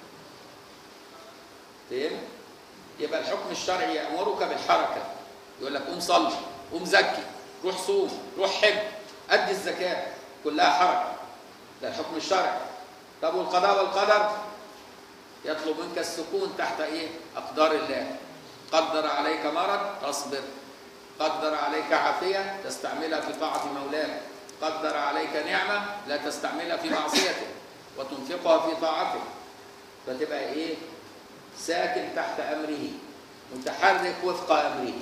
فهم؟ يبقى الحكم الشرعي يأمرك بالحركة يقول لك قوم صلي قوم زكي روح صوم روح حج أدي الزكاة كلها حركة ده الحكم الشرعي طب والقضاء والقدر يطلب منك السكون تحت ايه اقدار الله قدر عليك مرض تصبر قدر عليك عافيه تستعملها في طاعه مولاك قدر عليك نعمه لا تستعملها في معصيته وتنفقها في طاعته فتبقى ايه ساكن تحت امره متحرك وفق امره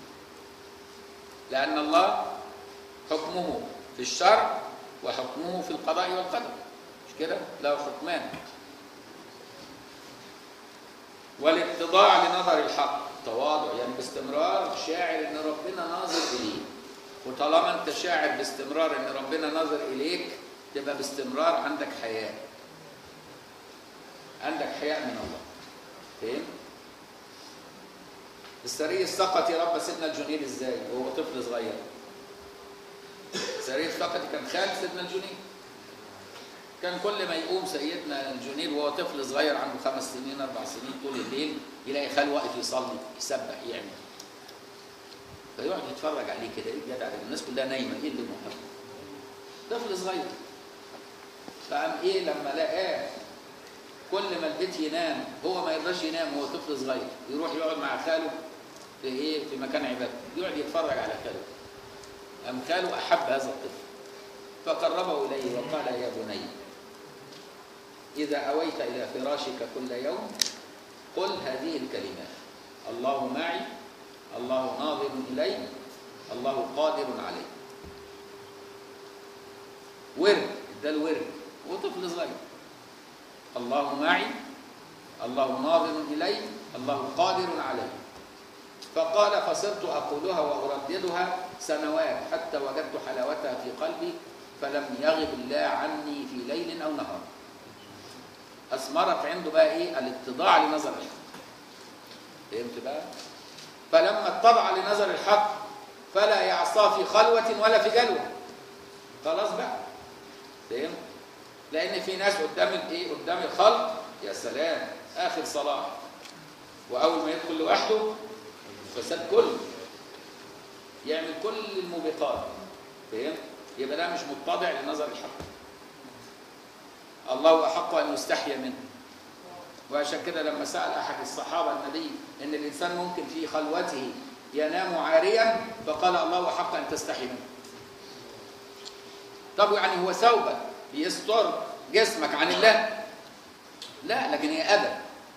لان الله حكمه في الشرع وحكمه في القضاء والقدر مش كده له حكمان والاتضاع لنظر الحق تواضع يعني باستمرار شاعر ان ربنا ناظر اليه وطالما انت شاعر باستمرار ان ربنا ناظر اليك تبقى باستمرار عندك حياء عندك حياء من الله فاهم السري السقطي رب سيدنا الجنيد ازاي وهو طفل صغير السري السقطي كان خال سيدنا الجنيد كان كل ما يقوم سيدنا الجنيد وهو طفل صغير عنده خمس سنين اربع سنين طول الليل يلاقي خال واقف يصلي يسبح يعمل فيقعد يتفرج عليه كده ايه الجدع ده الناس كلها نايمه ايه اللي مهم طفل صغير فقام ايه لما لقاه كل ما البيت ينام هو ما يرضاش ينام وهو طفل صغير يروح يقعد مع خاله في ايه في مكان عباده يقعد يتفرج على خاله قام خاله احب هذا الطفل فقربه اليه وقال يا بني إذا أويت إلى فراشك كل يوم قل هذه الكلمات الله معي الله ناظر إلي الله قادر علي ورد ده الورد وطفل صغير الله معي الله ناظر إلي الله قادر علي فقال فصرت أقولها وأرددها سنوات حتى وجدت حلاوتها في قلبي فلم يغب الله عني في ليل أو نهار اثمرت عنده بقى ايه الاتضاع لنظر الحق فهمت بقى فلما اتضع لنظر الحق فلا يعصى في خلوة ولا في جلوة خلاص بقى فهمت لان في ناس قدام الايه قدام الخلق يا سلام اخر صلاح واول ما يدخل لوحده فساد كله يعمل كل الموبقات فهمت يبقى ده مش متضع لنظر الحق الله أحق أن يستحيا منه وعشان كده لما سأل أحد الصحابة النبي إن الإنسان ممكن في خلوته ينام عاريا فقال الله أحق أن تستحي منه طب يعني هو ثوبك بيستر جسمك عن الله لا لكن هي أدب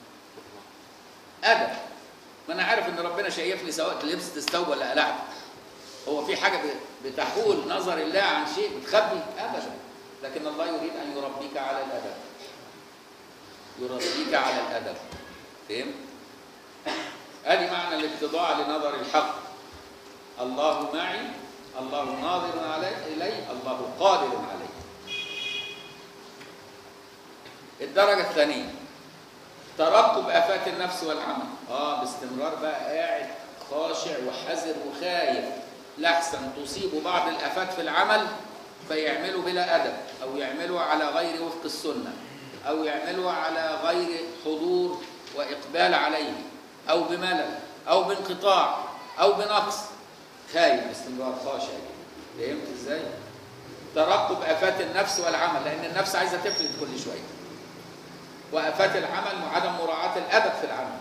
أدب ما أنا عارف إن ربنا شايفني سواء لبست الثوب ولا قلعت هو في حاجة بتحول نظر الله عن شيء بتخبي أبدا لكن الله يريد ان يربيك على الادب يربيك على الادب فهمت ادي معنى الاتضاع لنظر الحق الله معي الله ناظر علي الي الله قادر علي الدرجه الثانيه ترقب افات النفس والعمل اه باستمرار بقى قاعد خاشع وحذر وخايف لحسن تصيب بعض الافات في العمل فيعملوا بلا ادب او يعملوا على غير وفق السنه او يعملوا على غير حضور واقبال عليه او بملل او بانقطاع او بنقص خايف باستمرار خاشع فهمت ازاي؟ ترقب افات النفس والعمل لان النفس عايزه تفلت كل شويه وافات العمل وعدم مراعاه الادب في العمل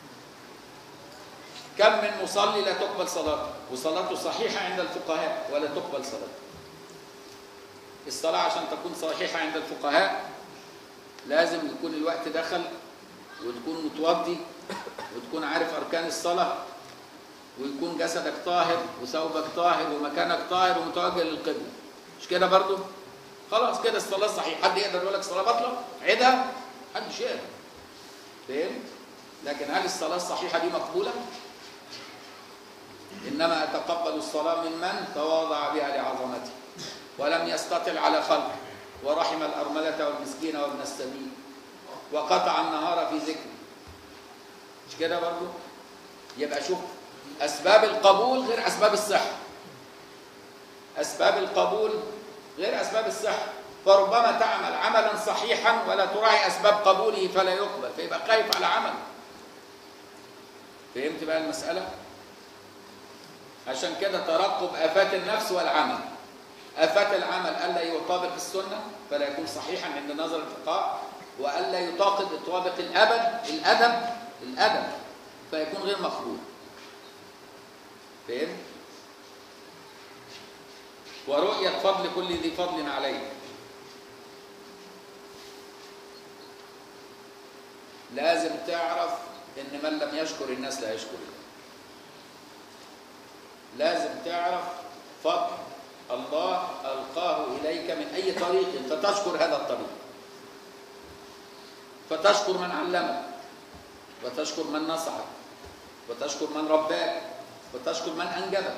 كم من مصلي لا تقبل صلاته وصلاته صحيحه عند الفقهاء ولا تقبل صلاته الصلاه عشان تكون صحيحه عند الفقهاء لازم يكون الوقت دخل وتكون متوضي وتكون عارف اركان الصلاه ويكون جسدك طاهر وثوبك طاهر ومكانك طاهر ومتوجه للقبله مش كده برضو خلاص كده الصلاه صحيحه حد يقدر يقول لك الصلاه باطله عيدها محدش يقدر فهمت لكن هل الصلاه الصحيحه دي مقبوله انما اتقبل الصلاه من من تواضع بها لعظمته ولم يستطل على خلقه ورحم الارمله والمسكين وابن السبيل وقطع النهار في ذكره مش كده برضو يبقى شوف اسباب القبول غير اسباب الصحه اسباب القبول غير اسباب الصحه فربما تعمل عملا صحيحا ولا تراعي اسباب قبوله فلا يقبل فيبقى خايف على عمل فهمت بقى المساله عشان كده ترقب افات النفس والعمل افات العمل الا يطابق السنه فلا يكون صحيحا عند نظر الفقهاء والا يطابق يطابق الابد الادب الادب فيكون غير مقبول فهمت ورؤية فضل كل ذي فضل عليه لازم تعرف ان من لم يشكر الناس لا يشكر الله لازم تعرف فضل الله ألقاه إليك من أي طريق فتشكر هذا الطريق فتشكر من علمك وتشكر من نصحك وتشكر من رباك وتشكر من أنجبك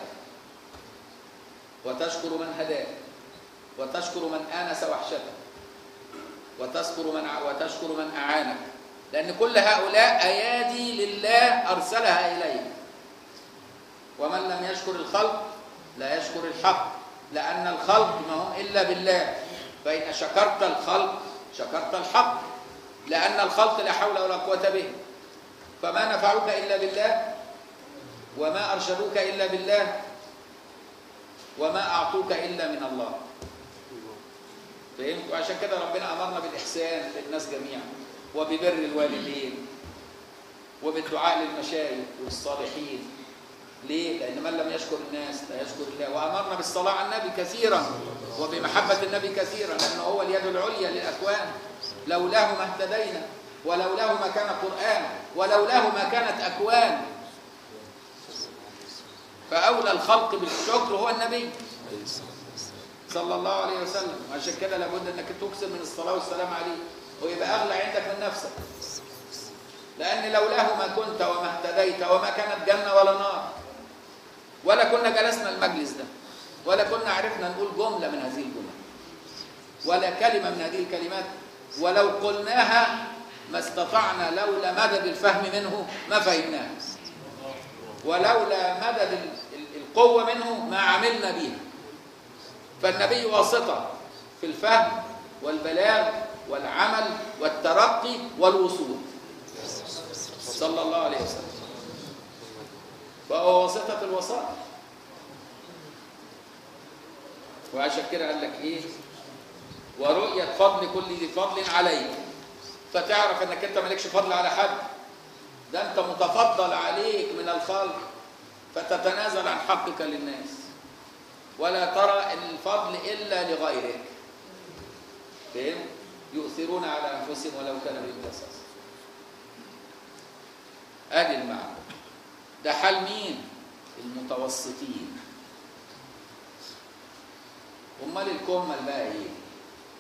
وتشكر من هداك وتشكر من آنس وحشتك وتشكر من وتشكر من أعانك لأن كل هؤلاء أيادي لله أرسلها إليك ومن لم يشكر الخلق لا يشكر الحق لأن الخلق ما هم إلا بالله فإن شكرت الخلق شكرت الحق لأن الخلق لا حول ولا قوة به فما نفعوك إلا بالله وما أرشدوك إلا بالله وما أعطوك إلا من الله فهمت وعشان كده ربنا أمرنا بالإحسان للناس جميعا وببر الوالدين وبالدعاء للمشايخ والصالحين ليه؟ لأن من لم يشكر الناس لا يشكر الله وأمرنا بالصلاة على النبي كثيرا وبمحبة النبي كثيرا لأنه هو اليد العليا للأكوان لولاه ما اهتدينا ولولاه ما كان قرآن ولولاه ما كانت أكوان فأولى الخلق بالشكر هو النبي صلى الله عليه وسلم عشان كده لابد انك تكثر من الصلاه والسلام عليه ويبقى اغلى عندك من نفسك لان لولاه ما كنت وما اهتديت وما كانت جنه ولا نار ولا كنا جلسنا المجلس ده ولا كنا عرفنا نقول جمله من هذه الجمل ولا كلمه من هذه الكلمات ولو قلناها ما استطعنا لولا مدد الفهم منه ما فهمناها ولولا مدد القوه منه ما عملنا بيها فالنبي واسطة في الفهم والبلاغ والعمل والترقي والوصول صلى الله عليه وسلم فهو واسطة الوسائط وعشان كده قال لك ايه ورؤية فضل كل ذي فضل عليك فتعرف انك انت مالكش فضل على حد ده انت متفضل عليك من الخلق فتتنازل عن حقك للناس ولا ترى الفضل إلا لغيرك فهم؟ يؤثرون على أنفسهم ولو كان بهم خصاصة أدي المعنى ده حال مين؟ المتوسطين أمال الكمل بقى إيه؟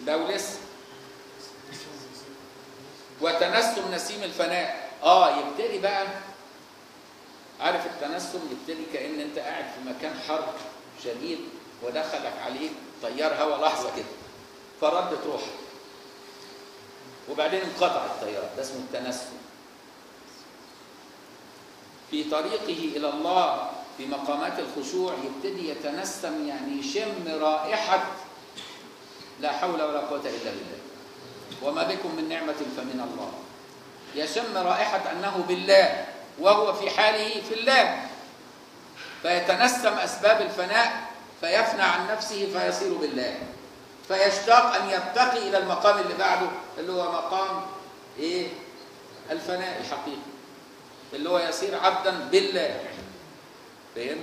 لو لسه وتنسم نسيم الفناء اه يبتدي بقى عارف التنسم يبتدي كأن انت قاعد في مكان حر شديد ودخلك عليه تيار هواء لحظة كده فردت روحك وبعدين انقطع التيار ده اسمه التنسم في طريقه إلى الله في مقامات الخشوع يبتدي يتنسم يعني يشم رائحة لا حول ولا قوة إلا بالله وما بكم من نعمة فمن الله يشم رائحة أنه بالله وهو في حاله في الله فيتنسم أسباب الفناء فيفنى عن نفسه فيصير بالله فيشتاق أن يبتقي إلى المقام اللي بعده اللي هو مقام إيه؟ الفناء الحقيقي اللي هو يصير عبدا بالله فهمت؟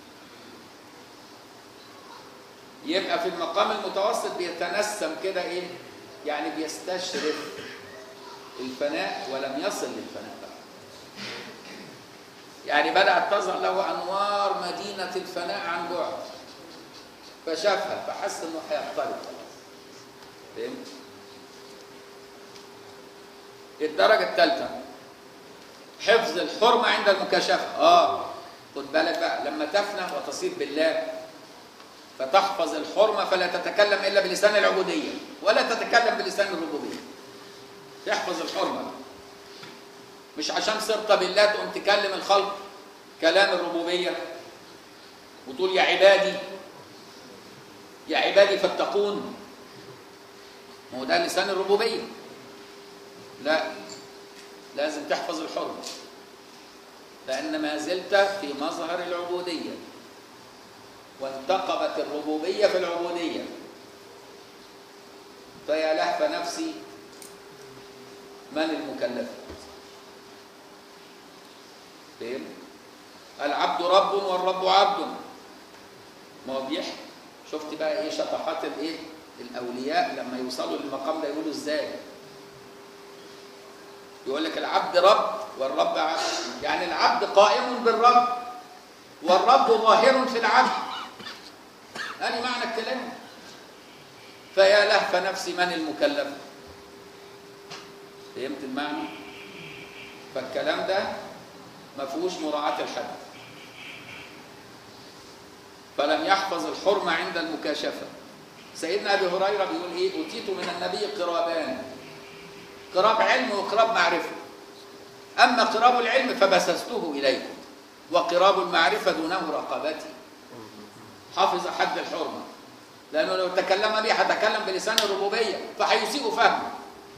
يبقى في المقام المتوسط بيتنسم كده ايه؟ يعني بيستشرف الفناء ولم يصل للفناء بقى. يعني بدأت تظهر له أنوار مدينة الفناء عن بعد فشافها فحس انه هيقترب فهمت؟ الدرجة الثالثة حفظ الحرمة عند المكاشفة اه خد بالك بقى لما تفنى وتصير بالله فتحفظ الحرمة فلا تتكلم إلا بلسان العبودية ولا تتكلم بلسان الربوبية تحفظ الحرمة مش عشان صرت بالله تقوم تكلم الخلق كلام الربوبية وتقول يا عبادي يا عبادي فاتقون ما هو ده لسان الربوبية لا لازم تحفظ الحرمة لأن ما زلت في مظهر العبودية وانتقبت الربوبية في العبودية فيا لهف نفسي من المكلف فهم؟ العبد رب والرب عبد ما هو بيحكي شفت بقى ايه شطحات الايه الاولياء لما يوصلوا للمقام ده يقولوا ازاي يقول لك العبد رب والرب عبد يعني العبد قائم بالرب والرب ظاهر في العبد هذه معنى الكلام فيا لهف نفسي من المكلف فهمت المعنى فالكلام ده ما فيهوش مراعاة الحد فلم يحفظ الحرمة عند المكاشفة سيدنا أبي هريرة بيقول إيه أوتيت من النبي قرابان قراب علم وقراب معرفة أما قراب العلم فبسسته إليكم وقراب المعرفة دونه رقبتي حافظ حد الحرمة لأنه لو تكلم به هتكلم بلسان الربوبية فهيسيء فهمه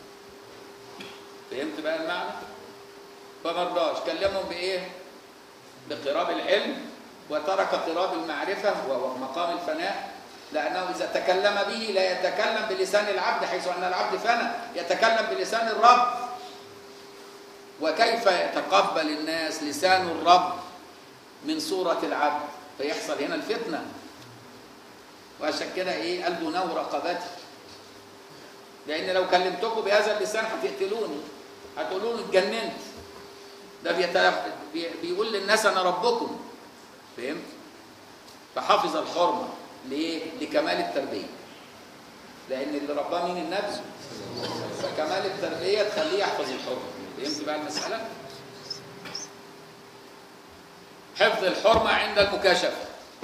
فهمت بقى المعنى؟ فمرضاش كلمهم بإيه؟ بقراب العلم وترك قراب المعرفة ومقام الفناء لأنه إذا تكلم به لا يتكلم بلسان العبد حيث أن العبد فنى يتكلم بلسان الرب وكيف يتقبل الناس لسان الرب من صورة العبد فيحصل هنا الفتنة وعشان كده إيه قال دونه رقبتي لأن لو كلمتكم بهذا اللسان هتقتلوني هتقولوا لي اتجننت ده بيت... بيقول للناس أنا ربكم فهمت؟ فحفظ الحرمة ليه؟ لكمال التربية لأن اللي رباه مين النبي فكمال التربية تخليه يحفظ الحرمة فهمت بقى المسألة؟ حفظ الحرمة عند المكاشفة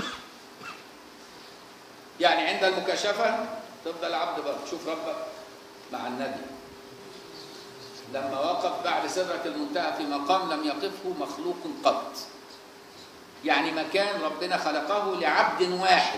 يعني عند المكاشفة تفضل عبد برضه تشوف ربك مع النبي لما وقف بعد سدرة المنتهى في مقام لم يقفه مخلوق قط يعني مكان ربنا خلقه لعبد واحد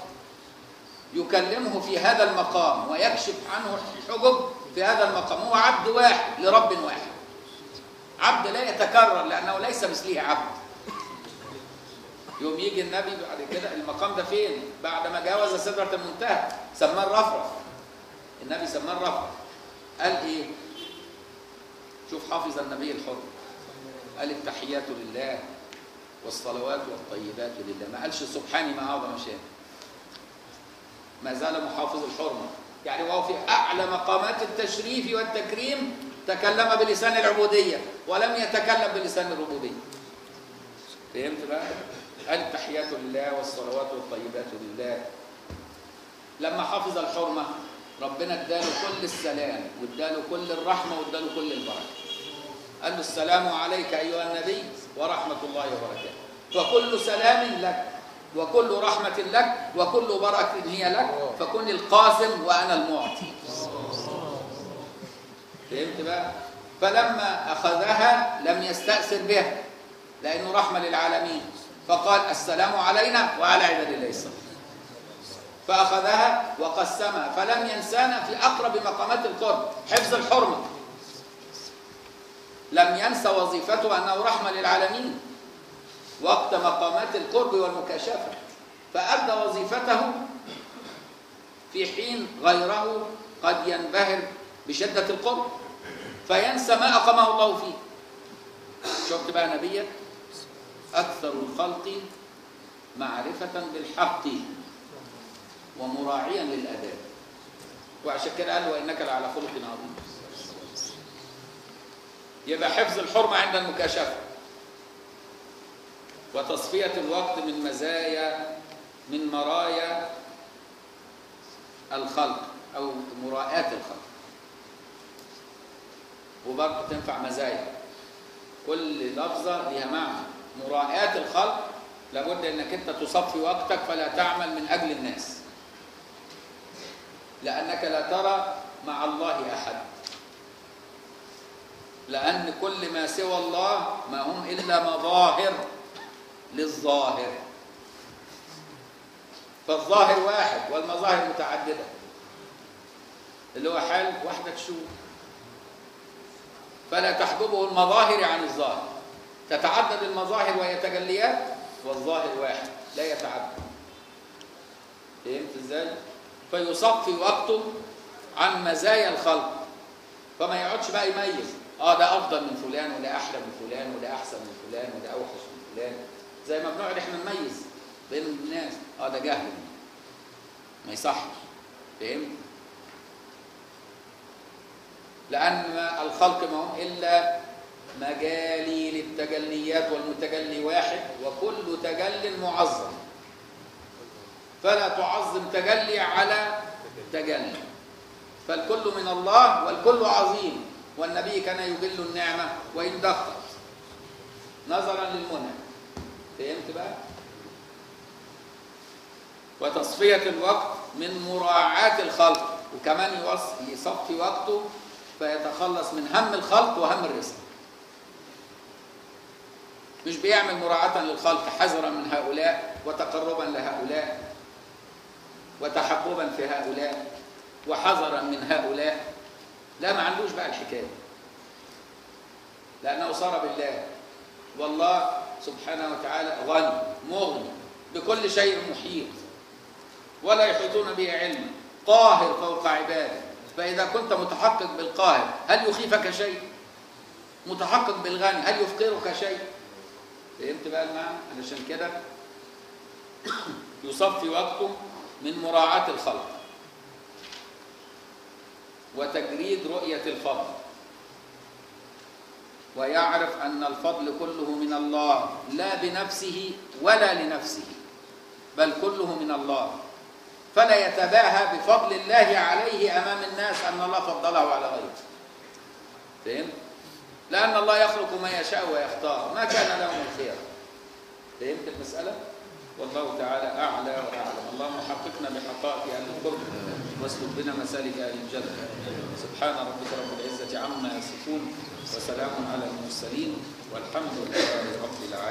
يكلمه في هذا المقام ويكشف عنه الحجب في هذا المقام هو عبد واحد لرب واحد عبد لا يتكرر لأنه ليس مثله عبد يوم يجي النبي بعد كده المقام ده فين بعد ما جاوز سدرة المنتهى سماه الرفرف النبي سماه الرفرف قال ايه شوف حافظ النبي الحر قال التحيات لله والصلوات والطيبات لله ما قالش سبحاني ما أعظم شيء ما زال محافظ الحرمة يعني وهو في أعلى مقامات التشريف والتكريم تكلم بلسان العبودية ولم يتكلم بلسان الربوبية فهمت بقى؟ قال التحيات لله والصلوات والطيبات لله لما حفظ الحرمة ربنا اداله كل السلام واداله كل الرحمة واداله كل البركة قال له السلام عليك أيها النبي ورحمة الله وبركاته فكل سلام لك وكل رحمة لك وكل بركة هي لك فكن القاسم وأنا المعطي فهمت بقى فلما أخذها لم يستأثر بها لأنه رحمة للعالمين فقال السلام علينا وعلى عباد الله الصالحين فأخذها وقسمها فلم ينسانا في أقرب مقامات القرب حفظ الحرمة لم ينسى وظيفته أنه رحمة للعالمين وقت مقامات القرب والمكاشفة فأدى وظيفته في حين غيره قد ينبهر بشدة القرب فينسى ما أقامه الله فيه شفت بقى نبيك أكثر الخلق معرفة بالحق ومراعيا للآداب وعشان كده قال وإنك لعلى خلق عظيم يبقى حفظ الحرمة عند المكاشفة وتصفية الوقت من مزايا من مرايا الخلق أو مراءاة الخلق وبرضه تنفع مزايا كل لفظة لها معنى مراءاة الخلق لابد انك انت تصفي وقتك فلا تعمل من اجل الناس لانك لا ترى مع الله احد لان كل ما سوى الله ما هم الا مظاهر للظاهر فالظاهر واحد والمظاهر متعدده اللي هو حال وحده شو فلا تحجبه المظاهر عن الظاهر تتعدد المظاهر وهي تجليات والظاهر واحد لا يتعدد فهمت ازاي فيصفي وقته عن مزايا الخلق فما يقعدش بقى يميز اه ده افضل من فلان وده احلى من فلان وده احسن من فلان وده اوحش من فلان زي ما بنقعد احنا نميز بين الناس اه ده جهل ما يصحش فهمت لان الخلق ما هم الا مجالي للتجليات والمتجلي واحد وكل تجل معظم فلا تعظم تجلي على تجلي فالكل من الله والكل عظيم والنبي كان يجل النعمة وإن دقت نظرا للمنى فهمت بقى وتصفية الوقت من مراعاة الخلق وكمان يصفي وقته فيتخلص من هم الخلق وهم الرزق مش بيعمل مراعاة للخلق حذرا من هؤلاء وتقربا لهؤلاء وتحببا في هؤلاء وحذرا من هؤلاء لا ما عندوش بقى الحكاية لأنه صار بالله والله سبحانه وتعالى غني مغني بكل شيء محيط ولا يحيطون به علما قاهر فوق عباده فإذا كنت متحقق بالقاهر هل يخيفك شيء متحقق بالغني هل يفقرك شيء فهمت بقى المعنى علشان كده يصفي وقته من مراعاة الخلق وتجريد رؤية الفضل ويعرف أن الفضل كله من الله لا بنفسه ولا لنفسه بل كله من الله فلا يتباهى بفضل الله عليه أمام الناس أن الله فضله على غيره فهمت؟ لأن الله يخلق ما يشاء ويختار ما كان له من خير فهمت المسألة؟ والله تعالى أعلى وأعلم اللهم حققنا بحقائق أهل القرب واسلك بنا مسالك أهل الجنة سبحان ربك رب العزة عما يصفون وسلام على المرسلين والحمد لله رب العالمين